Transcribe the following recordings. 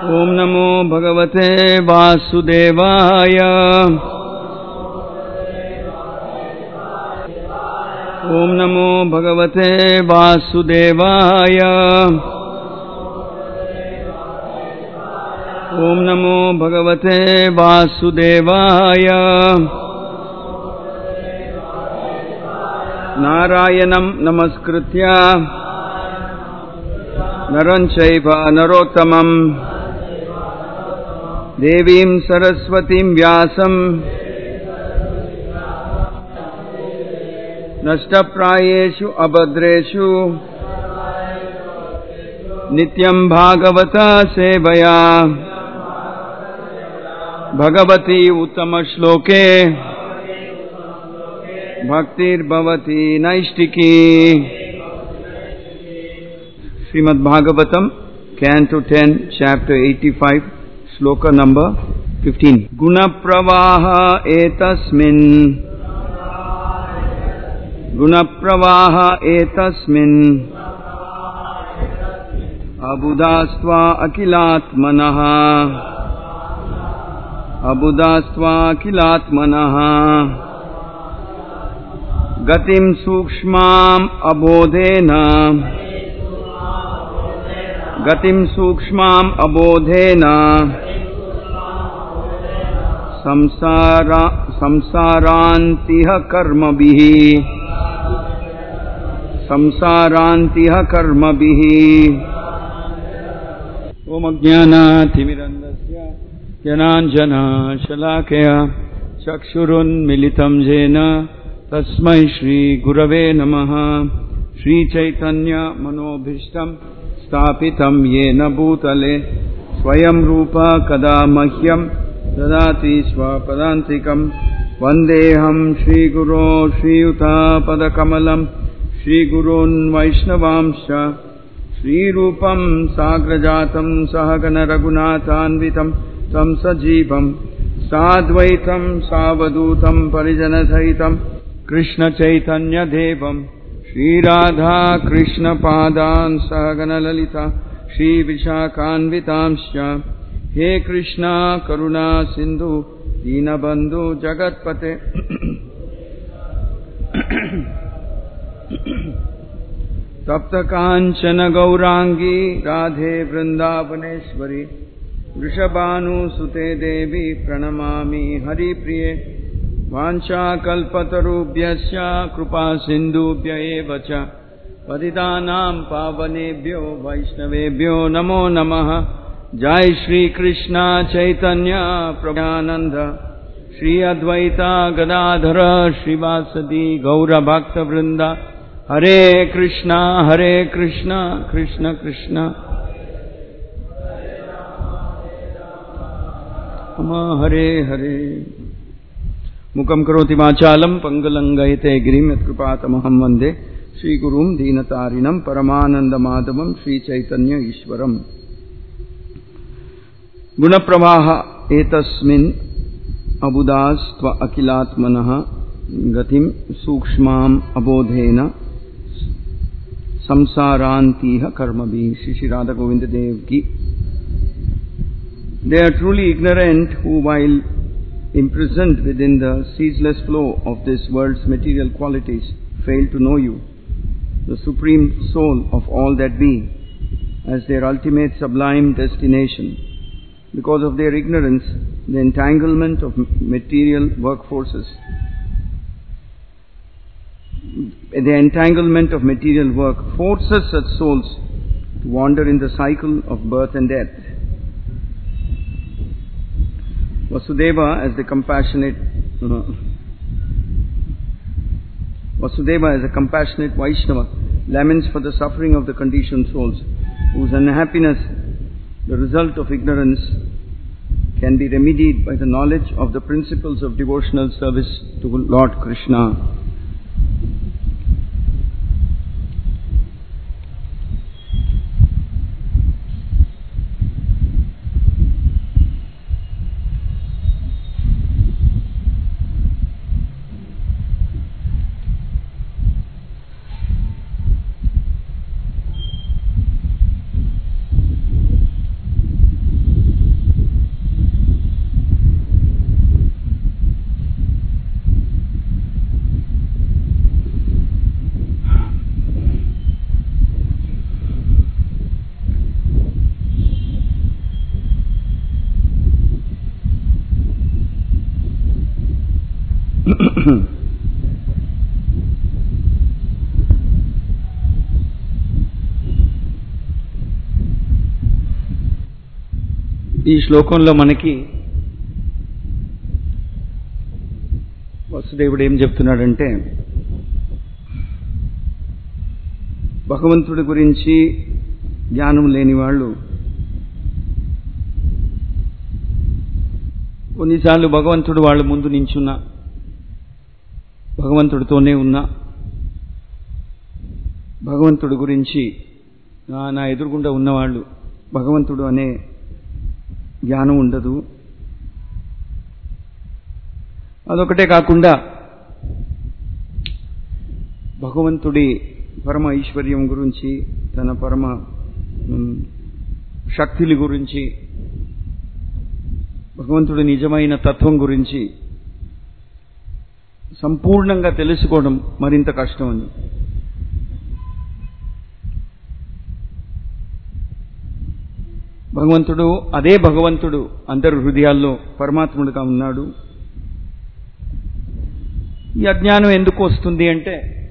ॐ नमो भगवते वासुदेवाय ॐ नमो भगवते वासुदेवाय ॐ नमो भगवते वासुदेवाय नारायणं नमस्कृत्य नरं चैव नरोत्तमम् देवीं सरस्वतीं व्यासम् नष्टप्रायेषु अभद्रेषु नित्यं भागवता सेवया Bhagwati उत्तमश्लोके भक्तिर्भवती नैष्टिकी श्रीमद्भागवतम् Canto 10, Chapter 85, Sloka number 15. गुणप्रवाह एतस्मिन् गुणप्रवाह एतस्मिन् अबुधास्त्वा अखिलात्मनः अबुधास्त्वा अखिलात्मनः गतिं सूक्ष्माम् अबोधेन गतिं सूक्ष्माम् अबोधेन संसारा संसारान्तिह कर्मभिः संसारान्तिह कर्मभिः ओमज्ञानातिमिरन्दस्य जनाञ्जनाशलाकया चक्षुरुन्मिलितं येन तस्मै श्रीगुरवे नमः श्रीचैतन्यमनोभीष्टम् स्थापितं येन भूतले स्वयं रूप कदा मह्यं ददाति स्वपदान्तिकं वन्देऽहं श्रीगुरो श्रीयुतापदकमलं श्रीगुरून् वैष्णवांश्च श्रीरूपं साग्रजातं सहगनरघुनाथान्वितं तं सजीवं साद्वैतं सावधूतं परिजनसहितं कृष्णचैतन्यदेवम् श्रीराधा कृष्णपादान् सहगनललिता श्रीविशाखान्वितांश्च हे कृष्णा करुणा सिन्धु दीनबन्धु जगत्पते तप्तकाञ्चन गौराङ्गी राधे वृन्दावनेश्वरि वृषभानुसुते देवी प्रणमामि हरिप्रिये वाञ्छाकल्पतरुभ्यश्च कृपासिन्धुभ्य एव च पतितानां पावनेभ्यो वैष्णवेभ्यो नमो नमः जय श्रीकृष्ण चैतन्य प्रभुनन्द श्री अद्वैता गदाधर श्रीवासदि गौरभक्तवृन्द हरे कृष्ण हरे कृष्ण कृष्ण कृष्ण हरे हरे मुखं करोति वाचालं पङ्गुलङ्गयते गिरिं यत्कृपातमहं वन्दे श्रीगुरुं दीनतारिणं परमानन्दमाधवं श्रीचैतन्य ईश्वरम् गुणप्रवाह एतस्मिन् अबुदास्त्व अखिलात्मनः गतिं सूक्ष्माम् अबोधेन संसारान्तिह कर्मभिः श्री श्री राधा गोविंद देव की They are truly ignorant who while imprisoned within the ceaseless flow of this world's material qualities, fail to know you, the supreme soul of all that be, as their ultimate sublime destination. Because of their ignorance, the entanglement of material work forces, the entanglement of material work forces such souls to wander in the cycle of birth and death. Vasudeva as the compassionate uh, Vasudeva as a compassionate Vaishnava laments for the suffering of the conditioned souls whose unhappiness, the result of ignorance, can be remedied by the knowledge of the principles of devotional service to Lord Krishna. ఈ శ్లోకంలో మనకి వసుదేవుడు ఏం చెప్తున్నాడంటే భగవంతుడి గురించి జ్ఞానం లేని వాళ్ళు కొన్నిసార్లు భగవంతుడు వాళ్ళ ముందు నించున్నా భగవంతుడితోనే ఉన్నా భగవంతుడి గురించి నా- నా ఎదురుగుండా ఉన్నవాళ్ళు భగవంతుడు అనే జ్ఞానం ఉండదు అదొకటే కాకుండా భగవంతుడి పరమ ఐశ్వర్యం గురించి తన పరమ ఉమ్, శక్తుల గురించి భగవంతుడి నిజమైన తత్వం గురించి సంపూర్ణంగా తెలుసుకోవడం మరింత కష్టం అని భగవంతుడు అదే భగవంతుడు అందరి హృదయాల్లో పరమాత్ముడుగా ఉన్నాడు ఈ అజ్ఞానం ఎందుకు వస్తుంది అంటే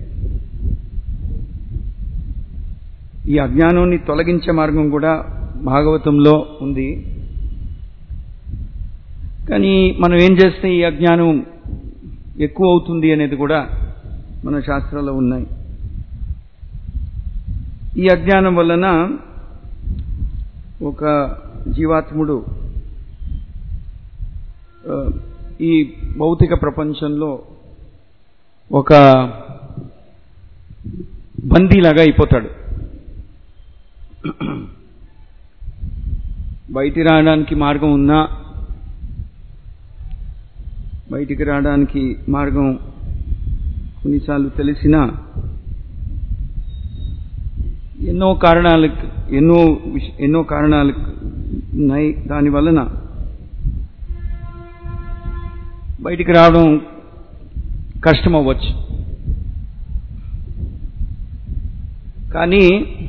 ఈ అజ్ఞానాన్ని తొలగించే మార్గం కూడా భాగవతంలో ఉంది కానీ మనం ఏం చేస్తే ఈ అజ్ఞానం ఎక్కువ అవుతుంది అనేది కూడా మన శాస్త్రాల్లో ఉన్నాయి ఈ అజ్ఞానం వలన ఒక జీవాత్ముడు ఆ, ఈ భౌతిక ప్రపంచంలో ఒక బందీలాగా అయిపోతాడు బయటి రావడానికి మార్గం ఉన్నా బయటికి రావడానికి మార్గం కొన్నిసార్లు తెలిసినా ఎన్నో కారణాలకు ఎన్నో విష- ఎన్నో కారణాలు ఉన్నాయి దాని వలన బయటికి రావడం కష్టం అవ్వచ్చు కానీ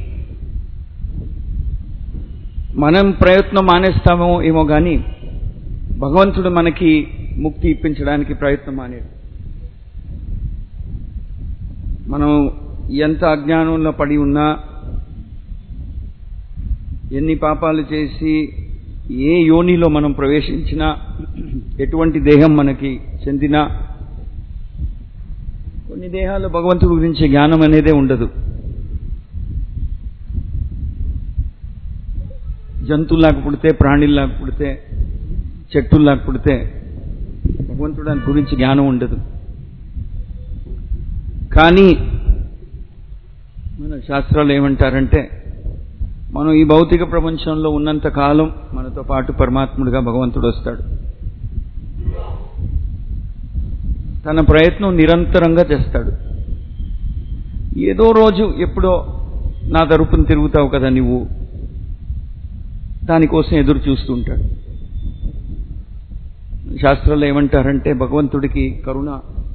మనం ప్రయత్నం మానేస్తామో ఏమో కానీ భగవంతుడు మనకి ముక్తి ఇప్పించడానికి ప్రయత్నం మానేడు మనం ఎంత అజ్ఞానంలో పడి ఉన్నా ఎన్ని పాపాలు చేసి ఏ యోనిలో మనం ప్రవేశించినా ఎటువంటి దేహం మనకి చెందినా కొన్ని దేహాల్లో భగవంతుడి గురించి జ్ఞానం అనేదే ఉండదు జంతువులాగా పుడితే ప్రాణిల్లాగా పుడితే చెట్టుల్లాగా పుడితే భగవంతుడు దాని గురించి జ్ఞానం ఉండదు కానీ మన శాస్త్రాలు ఏమంటారంటే మనం ఈ భౌతిక ప్రపంచంలో ఉన్నంత కాలం మనతో పాటు పరమాత్ముడిగా భగవంతుడు వస్తాడు తన ప్రయత్నం నిరంతరంగా చేస్తాడు ఏదో రోజు ఎప్పుడో నా తరపున తిరుగుతావు కదా నువ్వు దానికోసం ఎదురు చూస్తుంటాడు శాస్త్రాలు ఏమంటారంటే భగవంతుడికి కరుణ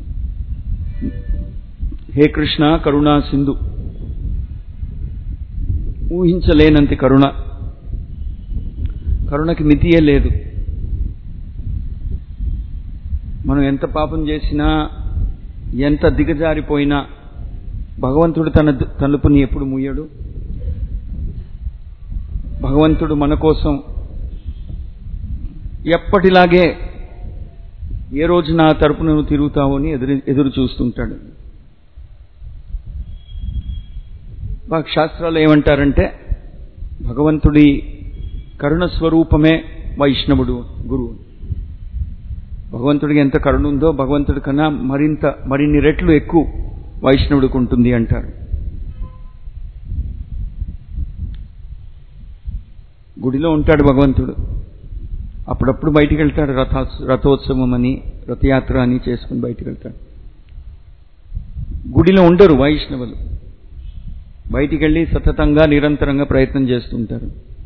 హే కృష్ణ కరుణా సింధు ఊహించలేనంత కరుణ కరుణకి మితియే లేదు మనం ఎంత పాపం చేసినా ఎంత దిగజారిపోయినా భగవంతుడు తన తలుపుని ఎప్పుడు మూయడు భగవంతుడు మన కోసం ఎప్పటిలాగే ఏ రోజు నా తరపున నువ్వు తిరుగుతావు అని ఎదురు ఎదురు చూస్తుంటాడు మాకు శాస్త్రాలు ఏమంటారంటే భగవంతుడి కరుణ స్వరూపమే వైష్ణవుడు గురువు భగవంతుడికి ఎంత కరుణ ఉందో భగవంతుడి కన్నా మరింత మరిన్ని రెట్లు ఎక్కువ వైష్ణవుడికి ఉంటుంది అంటారు గుడిలో ఉంటాడు భగవంతుడు అప్పుడప్పుడు బయటికి వెళ్తాడు రథ రథోత్సవం అని రథయాత్ర అని చేసుకుని బయటికి వెళ్తాడు గుడిలో ఉండరు వైష్ణవులు బయటికి వెళ్ళి సతతంగా నిరంతరంగా ప్రయత్నం చేస్తుంటారు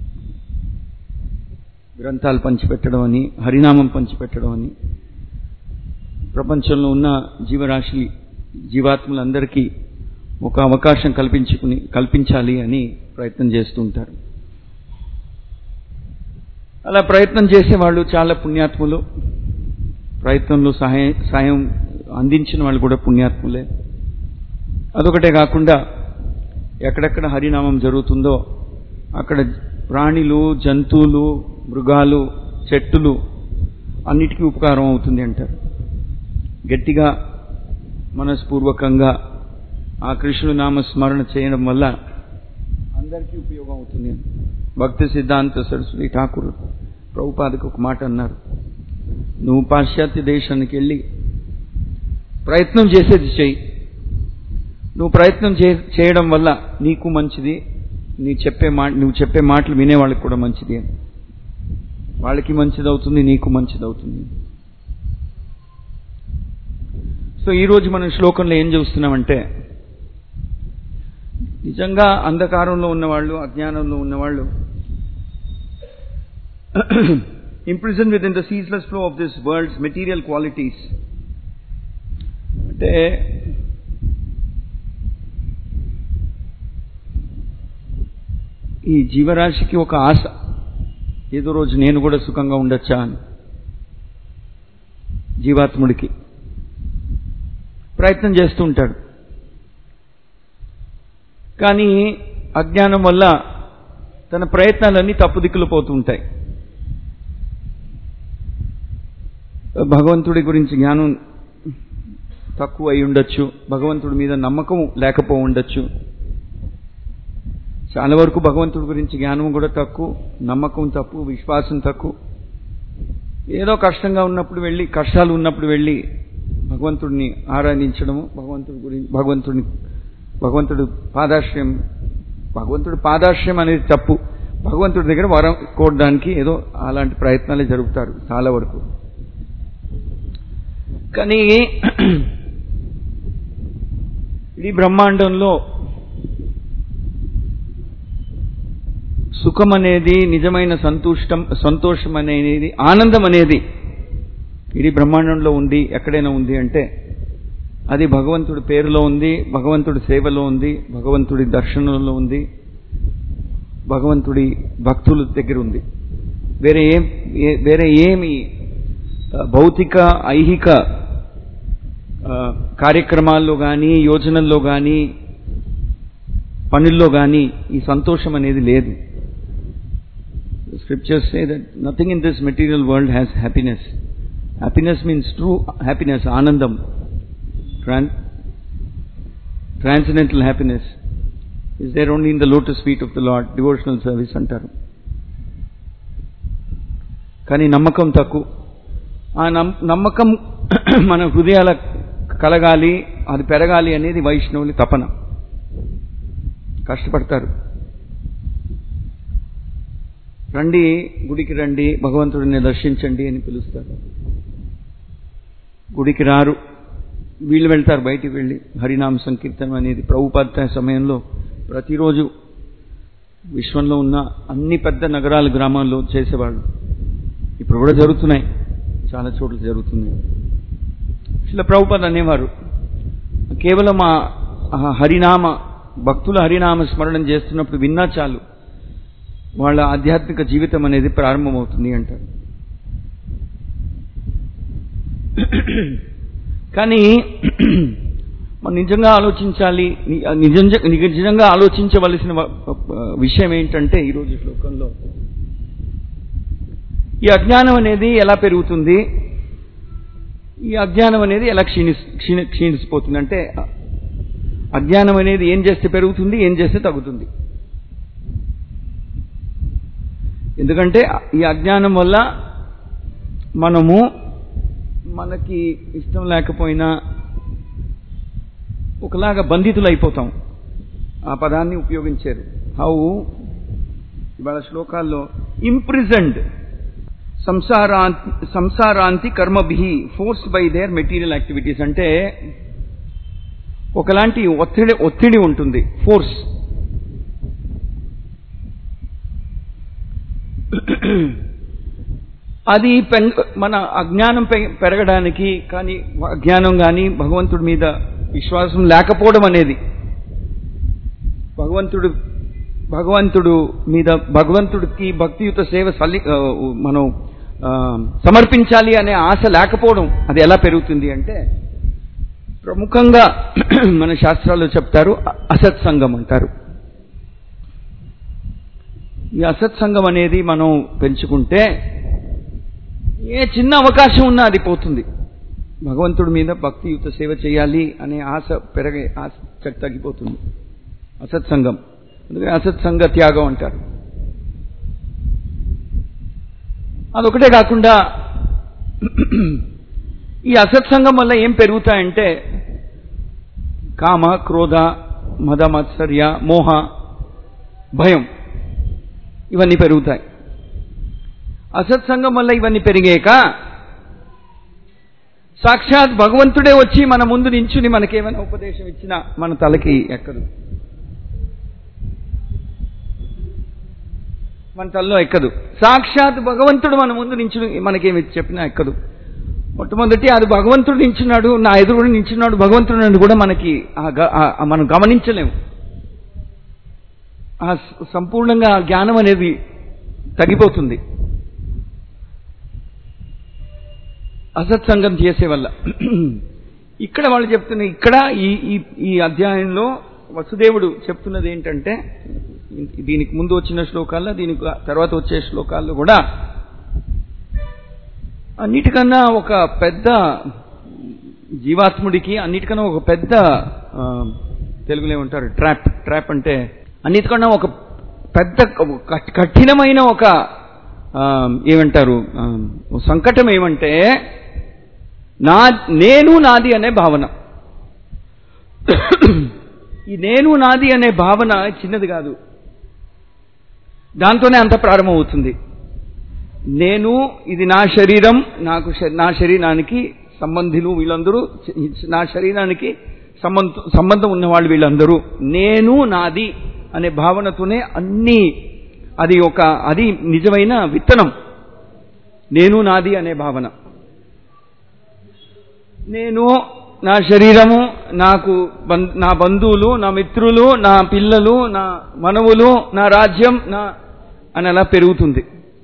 గ్రంథాలు పంచిపెట్టడం అని హరినామం పంచిపెట్టడం అని ప్రపంచంలో ఉన్న జీవరాశి జీవాత్మలందరికీ ఒక అవకాశం కల్పించుకుని కల్పించాలి అని ప్రయత్నం చేస్తుంటారు అలా ప్రయత్నం చేసేవాళ్ళు చాలా పుణ్యాత్ములు ప్రయత్నంలో సహాయం సాయం అందించిన వాళ్ళు కూడా పుణ్యాత్ములే అదొకటే కాకుండా ఎక్కడెక్కడ హరినామం జరుగుతుందో అక్కడ ప్రాణులు జంతువులు మృగాలు చెట్టులు అన్నిటికీ ఉపకారం అవుతుంది అంటారు గట్టిగా మనస్పూర్వకంగా ఆ కృష్ణుడు నామ స్మరణ చేయడం వల్ల అందరికీ ఉపయోగం అవుతుంది భక్తి సిద్ధాంత సరస్వతి ఠాకూర్ ప్రభుపాదకు ఒక మాట అన్నారు నువ్వు పాశ్చాత్య దేశానికి వెళ్ళి ప్రయత్నం చేసేది చెయ్యి నువ్వు ప్రయత్నం చేయడం వల్ల నీకు మంచిది నీ చెప్పే మాట నువ్వు చెప్పే మాటలు వినే వాళ్ళకి కూడా మంచిది అని వాళ్ళకి మంచిది అవుతుంది నీకు మంచిది అవుతుంది సో ఈరోజు మనం శ్లోకంలో ఏం చూస్తున్నామంటే నిజంగా అంధకారంలో ఉన్నవాళ్ళు అజ్ఞానంలో ఉన్నవాళ్ళు imprisoned within the ceaseless flow of this world's material qualities అంటే ఈ జీవరాశికి ఒక ఆశ ఏదో రోజు నేను కూడా సుఖంగా ఉండొచ్చా అని జీవాత్ముడికి ప్రయత్నం చేస్తూ ఉంటాడు కానీ అజ్ఞానం వల్ల తన ప్రయత్నాలన్నీ తప్పుదిక్కులు పోతూ ఉంటాయి భగవంతుడి గురించి జ్ఞానం తక్కువ అయి ఉండొచ్చు భగవంతుడి మీద నమ్మకం లేకపో ఉండొచ్చు చాలా వరకు భగవంతుడి గురించి జ్ఞానం కూడా తక్కువ నమ్మకం తక్కువ విశ్వాసం తక్కువ ఏదో కష్టంగా ఉన్నప్పుడు వెళ్ళి కష్టాలు ఉన్నప్పుడు వెళ్ళి భగవంతుడిని ఆరాధించడము భగవంతుడి గురించి భగవంతుడిని భగవంతుడు పాదాశ్రయం భగవంతుడి పాదాశ్రయం అనేది తప్పు భగవంతుడి దగ్గర వరం కోరడానికి ఏదో అలాంటి ప్రయత్నాలే జరుపుతారు చాలా వరకు కానీ ఈ బ్రహ్మాండంలో సుఖం అనేది నిజమైన సంతుష్టం సంతోషం అనేది ఆనందం అనేది ఇది బ్రహ్మాండంలో ఉంది ఎక్కడైనా ఉంది అంటే అది భగవంతుడి పేరులో ఉంది భగవంతుడి సేవలో ఉంది భగవంతుడి దర్శనంలో ఉంది భగవంతుడి భక్తుల దగ్గర ఉంది వేరే ఏం వేరే ఏమి భౌతిక ఐహిక కార్యక్రమాల్లో కానీ యోజనల్లో కానీ పనుల్లో కానీ ఈ సంతోషం అనేది లేదు scriptures say that nothing in this material world has happiness happiness means true happiness ఆనందం ట్రాన్ transcendental happiness is there only in the lotus feet of the lord devotional service అంటారు కానీ నమ్మకం తక్కువ ఆ నమ్మకం మన హృదయాల కలగాలి అది పెరగాలి అనేది వైష్ణవుని తపన కష్టపడతారు రండి గుడికి రండి భగవంతుడిని దర్శించండి అని పిలుస్తారు గుడికి రారు వీళ్ళు వెళ్తారు బయటికి వెళ్ళి హరినామ సంకీర్తనం అనేది ప్రభుపాద సమయంలో ప్రతిరోజు విశ్వంలో ఉన్న అన్ని పెద్ద నగరాల గ్రామాల్లో చేసేవాళ్ళు ఇప్పుడు కూడా జరుగుతున్నాయి చాలా చోట్ల జరుగుతున్నాయి ఇలా ప్రభుపాద అనేవారు కేవలం ఆ హరినామ భక్తుల హరినామ స్మరణం చేస్తున్నప్పుడు విన్నా చాలు వాళ్ళ ఆధ్యాత్మిక జీవితం అనేది ప్రారంభమవుతుంది అంటారు కానీ మనం నిజంగా ఆలోచించాలి నిజంగా నిజంగా ఆలోచించవలసిన విషయం ఏంటంటే ఈరోజు శ్లోకంలో ఈ అజ్ఞానం అనేది ఎలా పెరుగుతుంది ఈ అజ్ఞానం అనేది ఎలా క్షీణి క్షీణ క్షీణిసిపోతుంది అంటే అజ్ఞానం అనేది ఏం చేస్తే పెరుగుతుంది ఏం చేస్తే తగ్గుతుంది ఎందుకంటే ఈ అజ్ఞానం వల్ల మనము మనకి ఇష్టం లేకపోయినా ఒకలాగా బంధితులు అయిపోతాం ఆ పదాన్ని ఉపయోగించారు హౌ ఇవాళ శ్లోకాల్లో ఇంప్రిజెండ్ సంసారా సంసారాంతి కర్మభి forced by their material activities అంటే ఒకలాంటి ఒత్తిడి ఒత్తిడి ఉంటుంది ఫోర్స్ అది మన అజ్ఞానం పెరగడానికి కానీ అజ్ఞానం కానీ భగవంతుడి మీద విశ్వాసం లేకపోవడం అనేది భగవంతుడు భగవంతుడు మీద భగవంతుడికి భక్తియుత సేవ సల్లి మనం సమర్పించాలి అనే ఆశ లేకపోవడం అది ఎలా పెరుగుతుంది అంటే ప్రముఖంగా మన శాస్త్రాల్లో చెప్తారు అ- అసత్సంగం అంటారు ఈ అసత్సంగం అనేది మనం పెంచుకుంటే ఏ చిన్న అవకాశం ఉన్నా అది పోతుంది భగవంతుడి మీద భక్తియుత సేవ చేయాలి అనే ఆశ పెరగే ఆశ చ- తగ్గిపోతుంది అసత్సంగం అందుకని అసత్సంగ త్యాగం అంటారు అదొకటే కాకుండా ఈ అసత్సంగం వల్ల ఏం పెరుగుతాయంటే కామ క్రోధ మద మత్సర్య మోహ భయం ఇవన్నీ పెరుగుతాయి అసత్సంగం వల్ల ఇవన్నీ పెరిగాక సాక్షాత్ భగవంతుడే వచ్చి మన ముందు నించుని మనకేమైనా ఉపదేశం ఇచ్చినా మన తలకి ఎక్కదు మన తలలో ఎక్కదు సాక్షాత్ భగవంతుడు మన ముందు నించుని మనకేమి చెప్పినా ఎక్కదు మొట్టమొదటి అది భగవంతుడు నించున్నాడు నా ఎదురుడు నించున్నాడు భగవంతుడు అని కూడా మనకి ఆ గ- ఆ- ఆ మనం గమనించలేము ఆ స- సంపూర్ణంగా ఆ జ్ఞానం అనేది తగ్గిపోతుంది అసత్సంగం చేసే వల్ల ఇక్కడ వాళ్ళు చెప్తున్న ఇక్కడ ఈ ఈ ఈ అధ్యాయంలో వసుదేవుడు చెప్తున్నది ఏంటంటే దీనికి ముందు వచ్చిన శ్లోకాల్లో దీనికి తర్వాత వచ్చే శ్లోకాల్లో కూడా అన్నిటికన్నా ఒక పెద్ద జీవాత్ముడికి అన్నిటికన్నా ఒక పెద్ద ఆ, తెలుగులో ఏమంటారు ట్రాప్ ట్రాప్ అంటే అన్నిటికన్నా ఒక పెద్ద కఠ్- కఠినమైన ఒక ఆ, ఏమంటారు ఆ, ఓ సంకటం ఏమంటే నా నేను నాది అనే భావన ఈ నేను నాది అనే భావన చిన్నది కాదు దాంతోనే అంత ప్రారంభమవుతుంది నేను ఇది నా శరీరం నాకు శ- నా శరీరానికి సంబంధులు వీళ్ళందరూ చ- నా శరీరానికి సంబంధ సంబంధం ఉన్నవాళ్ళు వీళ్ళందరూ నేను నాది అనే భావనతోనే అన్ని అది ఒక అది నిజమైన విత్తనం నేను నాది అనే భావన నేను నా శరీరము నాకు బం- నా బంధువులు నా మిత్రులు నా పిల్లలు నా మనవులు నా రాజ్యం నా అని అలా పెరుగుతుంది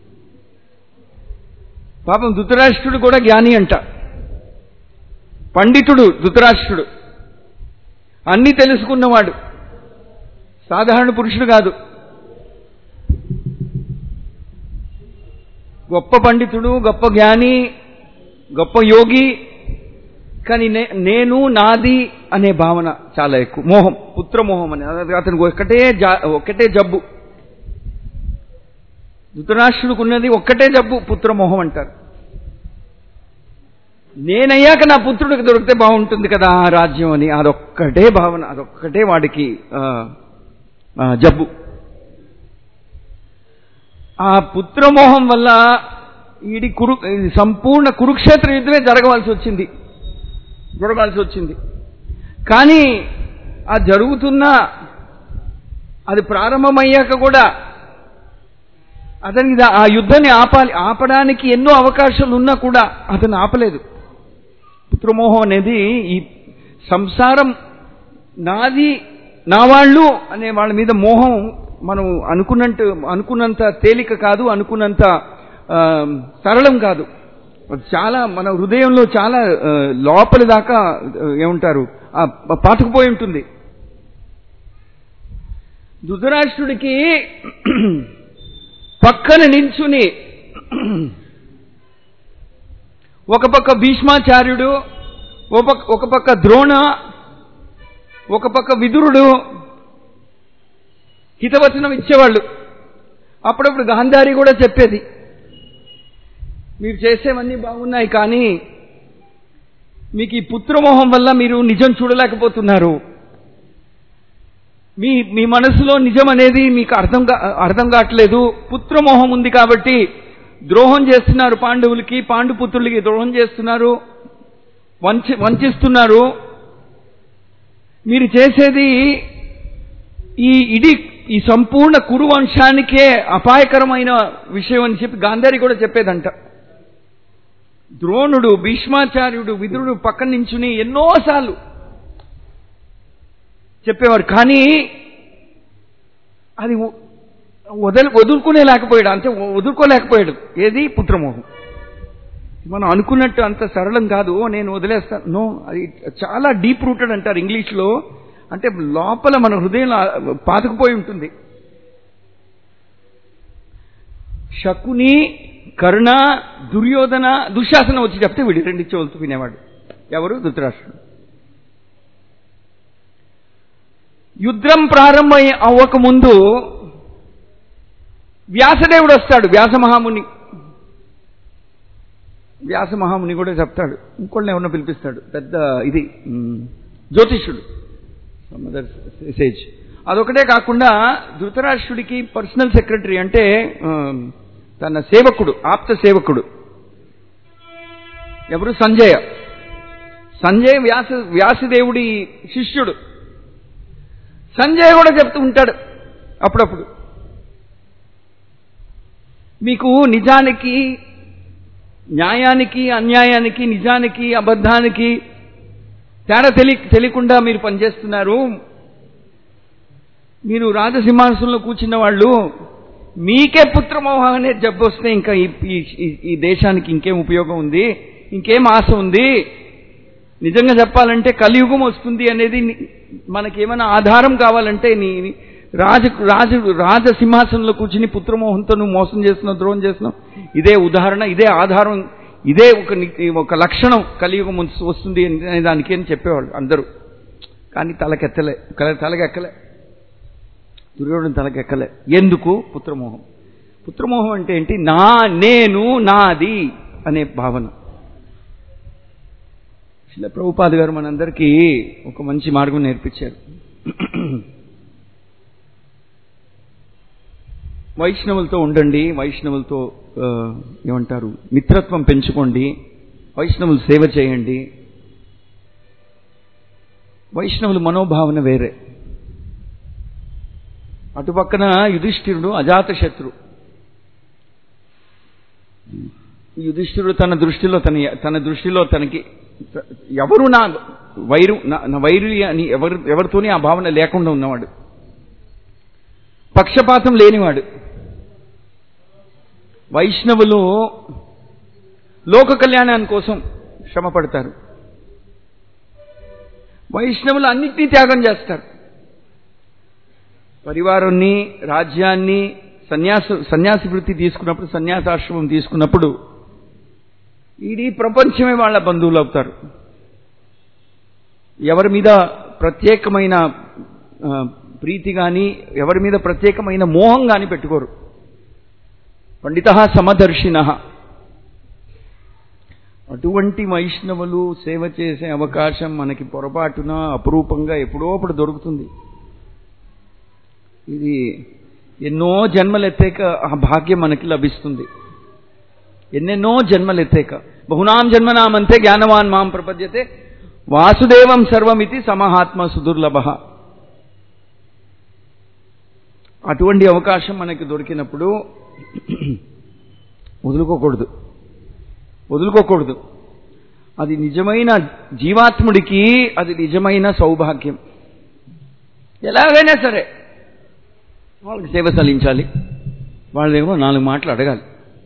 పాపం ధృతరాష్ట్రుడు కూడా జ్ఞాని అంట పండితుడు ధృతరాష్ట్రుడు అన్నీ తెలుసుకున్నవాడు సాధారణ పురుషుడు కాదు గొప్ప పండితుడు గొప్ప జ్ఞాని గొప్ప యోగి కానీ నే- నేను నాది అనే భావన చాలా ఎక్కువ మోహం పుత్రమోహం అని అతనికి అతనికి ఒకటే జా- ఒకటే జబ్బు ధృతరాష్ట్రుడికి ఉన్నది ఒక్కటే జబ్బు పుత్రమోహం అంటారు నేనయ్యాక నా పుత్రుడికి దొరికితే బాగుంటుంది కదా ఆ రాజ్యం అని అదొక్కటే భావన అదొక్కటే వాడికి ఆ, ఆ, జబ్బు ఆ పుత్రమోహం వల్ల ఈడి కురు ఇది సంపూర్ణ కురుక్షేత్ర యుద్ధమే జరగవలసి వచ్చింది జరగాల్సి వచ్చింది కానీ ఆ జరుగుతున్న అది ప్రారంభమయ్యాక కూడా అతనికి దా- ఆ యుద్ధాన్ని ఆపాలి ఆపడానికి ఎన్నో అవకాశాలు ఉన్నా కూడా అతను ఆపలేదు పుత్రమోహం అనేది ఈ సంసారం నాది నా వాళ్ళు అనే వాళ్ళ మీద మోహం మనం అనుకున్నట్టు అనుకున్నంత తేలిక కాదు అనుకున్నంత ఆ, సరళం కాదు అది చాలా మన హృదయంలో చాలా ఆ, లోపలి దాకా ఆ, ఏమంటారు ఆ, పాతుకుపోయి ఉంటుంది ధృతరాష్ట్రుడికి పక్కన నించుని ఒక పక్క భీష్మాచార్యుడు ఒక పక్క- ఒక పక్క ద్రోణ ఒక పక్క విదురుడు హితవచనం ఇచ్చేవాళ్ళు అప్పుడప్పుడు గాంధారి కూడా చెప్పేది మీరు చేసేవన్నీ బాగున్నాయి కానీ మీకు ఈ పుత్రమోహం వల్ల మీరు నిజం చూడలేకపోతున్నారు మీ మీ మనసులో నిజం అనేది మీకు అర్థం కా అర్థం కావట్లేదు పుత్రమోహం ఉంది కాబట్టి ద్రోహం చేస్తున్నారు పాండవులకి పాండుపుత్రులకి ద్రోహం చేస్తున్నారు వంచి వంచిస్తున్నారు మీరు చేసేది ఈ ఇడి ఈ సంపూర్ణ కురు వంశానికే అపాయకరమైన విషయం అని చెప్పి గాంధారి కూడా చెప్పేదంట ద్రోణుడు భీష్మాచార్యుడు విదురుడు పక్కన నించుని ఎన్నోసార్లు చెప్పేవారు కానీ అది వ- వదలు వదులుకునే లేకపోయాడు అంటే వ- వదులుకోలేకపోయాడు ఏది పుత్రమోహం మనం అనుకున్నట్టు అంత సరళం కాదు "ఓ, నేను వదిలేస్తాను నో అది చాలా డీప్ రూటెడ్ అంటారు ఇంగ్లీష్లో అంటే లోపల మన హృదయంలో పాతుకుపోయి ఉంటుంది శకుని కర్ణ దుర్యోధన దుశ్శాసన వచ్చి చెప్తే వీడి రెండు చెవులతో వినేవాడు ఎవరు ధృతరాష్ట్రుడు యుద్ధం ప్రారంభం అవ్వకముందు వ్యాసదేవుడు వస్తాడు వ్యాస మహాముని వ్యాస మహాముని కూడా చెప్తాడు ఇంకోళ్ళని ఎవరినో పిలిపిస్తాడు పెద్ద ఇది మ్, జ్యోతిష్యుడు సమ్ అదర్ సేజ్ అదొకటే కాకుండా ధృతరాష్ట్రుడికి పర్సనల్ సెక్రటరీ అంటే ఆ, తన సేవకుడు ఆప్త సేవకుడు ఎవరు సంజయ సంజయ్ వ్యాస వ్యాసదేవుడి శిష్యుడు సంజయ్ కూడా చెప్తూ ఉంటాడు అప్పుడప్పుడు మీకు నిజానికి న్యాయానికి అన్యాయానికి నిజానికి అబద్ధానికి తేడా తెలి తెలియకుండా మీరు పనిచేస్తున్నారు మీరు రాజసింహాసనంలో కూర్చున్న వాళ్ళు మీకే పుత్రమోహం అనే జబ్బు వస్తే ఇంకా ఈ ఈ- ఈ దేశానికి ఇంకేం ఉపయోగం ఉంది ఇంకేం ఆశ ఉంది నిజంగా చెప్పాలంటే కలియుగం వస్తుంది అనేది ని- మనకేమైనా ఆధారం కావాలంటే నీ నీ రాజు రాజు రాజసింహాసనంలో కూర్చుని పుత్రమోహంతో నువ్వు మోసం చేస్తున్నావు ద్రోహం చేస్తున్నావు ఇదే ఉదాహరణ ఇదే ఆధారం ఇదే ఒక ని- ఒక లక్షణం కలియుగం వస్తు- వస్తుంది అనే దానికి అని చెప్పేవాళ్ళు అందరూ కానీ తలకెత్తలే కల- తలకెక్కలే దుర్యోధన తలకెక్కలే ఎందుకు పుత్రమోహం పుత్రమోహం అంటే ఏంటి నా నేను నాది అనే భావన శిల ప్రభుపాద గారు మనందరికీ ఒక మంచి మార్గం నేర్పించారు వైష్ణవులతో ఉండండి వైష్ణవులతో ఆ, ఏమంటారు మిత్రత్వం పెంచుకోండి వైష్ణవులు సేవ చేయండి వైష్ణవుల మనోభావన వేరే అటుపక్కన యుధిష్ఠిరుడు అజాతశత్రు యుధిష్ఠిరుడు తన దృష్టిలో తన తన దృష్టిలో తనకి ఎవరు నా వైరు నా- నా వైరు అని ఎవరు ఎవరితోని ఆ భావన లేకుండా ఉన్నవాడు పక్షపాతం లేనివాడు వైష్ణవులు లోక కళ్యాణాని కోసం శ్రమ పడతారు వైష్ణవులు అన్నిటినీ త్యాగం చేస్తారు పరివారాన్ని రాజ్యాన్ని సన్యాస సన్యాసి వృత్తి తీసుకున్నప్పుడు సన్యాసాశ్రమం తీసుకున్నప్పుడు ఇడీ ప్రపంచమే వాళ్ళ బంధువులు అవుతారు ఎవరి మీద ప్రత్యేకమైన ఆ, ప్రీతి కానీ ఎవరి మీద ప్రత్యేకమైన మోహం కానీ పెట్టుకోరు పండిత సమదర్శిన అటువంటి వైష్ణవులు సేవ చేసే అవకాశం మనకి పొరపాటున అపురూపంగా ఎప్పుడో అప్పుడు దొరుకుతుంది ఇది ఎన్నో జన్మలెత్తాక ఆ భాగ్యం మనకి లభిస్తుంది ఎన్నెన్నో జన్మలెత్తాక బహునాం జన్మనామంతే జ్ఞానవాన్ మాం ప్రపద్యతే వాసుదేవం సర్వమితి సమహాత్మ సుదుర్లభ అటువంటి అవకాశం మనకి దొరికినప్పుడు వదులుకోకూడదు వదులుకోకూడదు అది నిజమైన జీవాత్ముడికి అది నిజమైన సౌభాగ్యం ఎలాగైనా సరే వాళ్ళకి సేవ సలించాలి వాళ్ళేమో నాలుగు మాటలు అడగాలి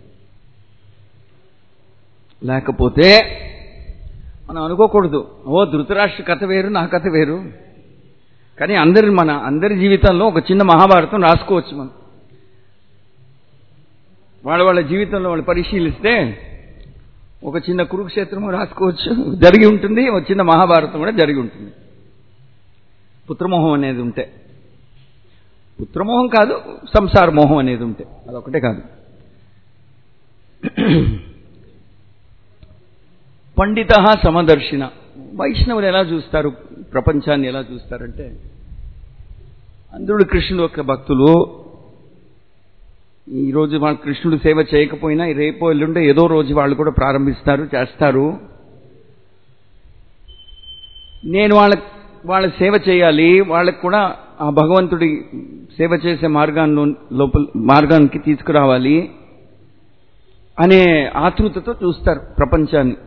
లేకపోతే మనం అనుకోకూడదు ఓ ధృతరాష్ట్ర కథ వేరు నా కథ వేరు కానీ అందరి మన అందరి జీవితంలో ఒక చిన్న మహాభారతం రాసుకోవచ్చు మనం వాళ్ళ వాళ్ళ జీవితంలో వాళ్ళు పరిశీలిస్తే ఒక చిన్న కురుక్షేత్రము రాసుకోవచ్చు జరిగి ఉంటుంది ఒక చిన్న మహాభారతం కూడా జరిగి ఉంటుంది పుత్రమోహం అనేది ఉంటే పుత్రమోహం కాదు సంసార మోహం అనేది ఉంటే అదొకటే కాదు పండిత సమదర్శిన వైష్ణవులు ఎలా చూస్తారు ప్రపంచాన్ని ఎలా చూస్తారంటే అందరుడు కృష్ణుడు యొక్క భక్తులు ఈ రోజు వాళ్ళు కృష్ణుడు సేవ చేయకపోయినా రేపో ఎల్లుండే ఏదో రోజు వాళ్ళు కూడా ప్రారంభిస్తారు చేస్తారు నేను వాళ్ళ వాళ్ళ సేవ చేయాలి వాళ్ళకు కూడా ఆ భగవంతుడి సేవ చేసే మార్గాన్ని లోపల మార్గానికి తీసుకురావాలి అనే ఆతృతతో చూస్తారు ప్రపంచాన్ని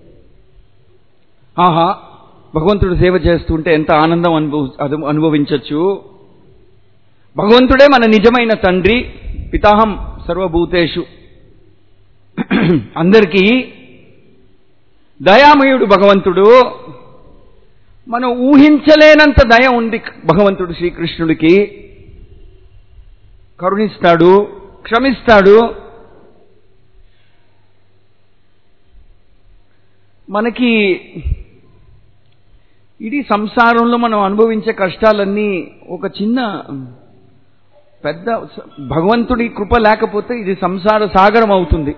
ఆహా భగవంతుడు సేవ చేస్తుంటే ఎంత ఆనందం అనుభవ అను- అనుభవించొచ్చు భగవంతుడే మన నిజమైన తండ్రి పితాహం సర్వభూతేషు అందరికీ దయామయుడు భగవంతుడు మనం ఊహించలేనంత దయ ఉంది భగవంతుడు శ్రీకృష్ణుడికి కరుణిస్తాడు క్షమిస్తాడు మనకి ఇడీ సంసారంలో మనం అనుభవించే కష్టాలన్నీ ఒక చిన్న పెద్ద భగవంతుడి కృప లేకపోతే ఇది సంసార సాగరం అవుతుంది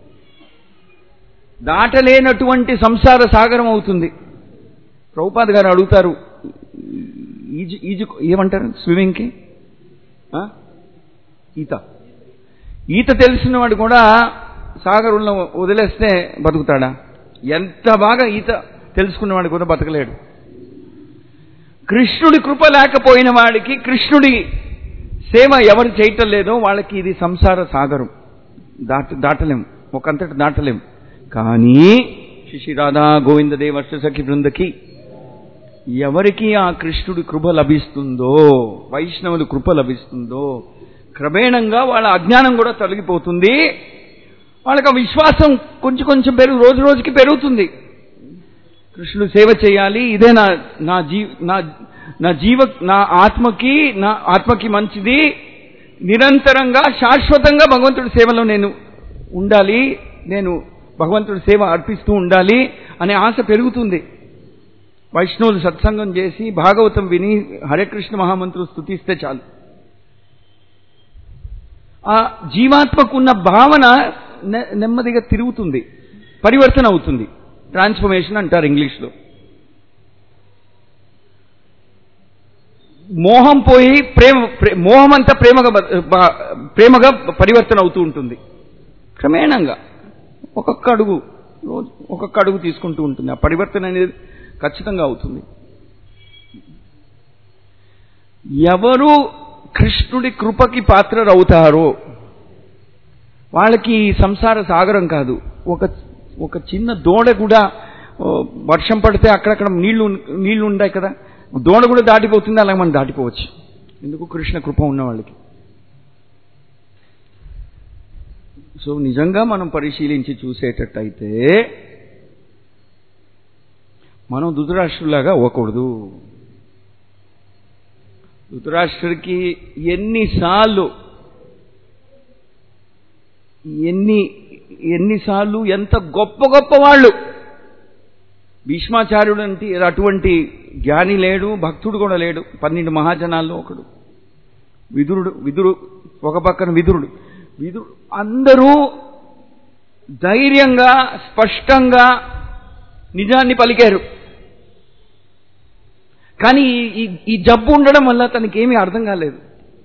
దాటలేనటువంటి సంసార సాగరం అవుతుంది ప్రభుపాద్ గారు అడుగుతారు ఈజు ఈజు ఏమంటారు స్విమ్మింగ్కి ఆ? ఈత ఈత తెలిసిన వాడు కూడా సాగరంలో వదిలేస్తే బతుకుతాడా ఎంత బాగా ఈత తెలుసుకున్నవాడు కూడా బతకలేడు కృష్ణుడి కృప లేకపోయిన వాడికి కృష్ణుడి సేవ ఎవరు చేయటం లేదో వాళ్ళకి ఇది సంసార సాగరం దాట దాటలేం ఒకంతటి దాటలేం కానీ శిశి రాధా గోవింద దేవర్ష సఖి బృందకి ఎవరికి ఆ కృష్ణుడి కృప లభిస్తుందో వైష్ణవుడి కృప లభిస్తుందో క్రమేణంగా వాళ్ళ అజ్ఞానం కూడా తొలగిపోతుంది వాళ్ళకి ఆ విశ్వాసం కొంచెం కొంచెం పెరుగు రోజు రోజుకి పెరుగుతుంది కృష్ణుడు సేవ చేయాలి ఇదే నా నా జీ నా నా జీవ నా ఆత్మకి నా ఆత్మకి మంచిది నిరంతరంగా శాశ్వతంగా భగవంతుడి సేవలో నేను ఉండాలి నేను భగవంతుడి సేవ అర్పిస్తూ ఉండాలి అనే ఆశ పెరుగుతుంది వైష్ణవులు సత్సంగం చేసి భాగవతం విని హరే కృష్ణ మహామంత్రులు స్థుతిస్తే చాలు ఆ జీవాత్మకు ఉన్న భావన నె- నెమ్మదిగా తిరుగుతుంది పరివర్తన అవుతుంది ట్రాన్స్ఫర్మేషన్ అంటారు ఇంగ్లీష్లో మోహం పోయి ప్రేమ ప్రే- మోహం అంతా ప్రేమగా బ- బ- ప్రేమగా పరివర్తన అవుతూ ఉంటుంది క్రమేణంగా ఒక్కొక్క అడుగు రోజు ఒక్కొక్క అడుగు తీసుకుంటూ ఉంటుంది ఆ పరివర్తన అనేది ఖచ్చితంగా అవుతుంది ఎవరు కృష్ణుడి కృపకి పాత్రరవుతారో వాళ్ళకి ఈ సంసార సాగరం కాదు ఒక ఒక చిన్న దోడ కూడా ఓ, వర్షం పడితే అక్కడక్కడ నీళ్లు నీళ్లు ఉంటాయి కదా దోడ కూడా దాటిపోతుంది అలాగే మనం దాటిపోవచ్చు ఎందుకు కృష్ణ కృప ఉన్న వాళ్ళకి సో నిజంగా మనం పరిశీలించి చూసేటట్టయితే మనం ధృతరాష్ట్రులాగా అవ్వకూడదు ధృతరాష్ట్రుడికి ఎన్నిసార్లు ఎన్ని ఎన్నిసార్లు ఎంత గొప్ప గొప్ప వాళ్ళు భీష్మాచార్యుడు అంటే అటువంటి జ్ఞాని లేడు భక్తుడు కూడా లేడు పన్నెండు మహాజనాల్లో ఒకడు విదురుడు విదురు ఒక పక్కన విదురుడు విదురు అందరూ ధైర్యంగా స్పష్టంగా నిజాన్ని పలికారు కానీ ఈ- ఈ- ఈ జబ్బు ఉండడం వల్ల తనకి ఏమీ అర్థం కాలేదు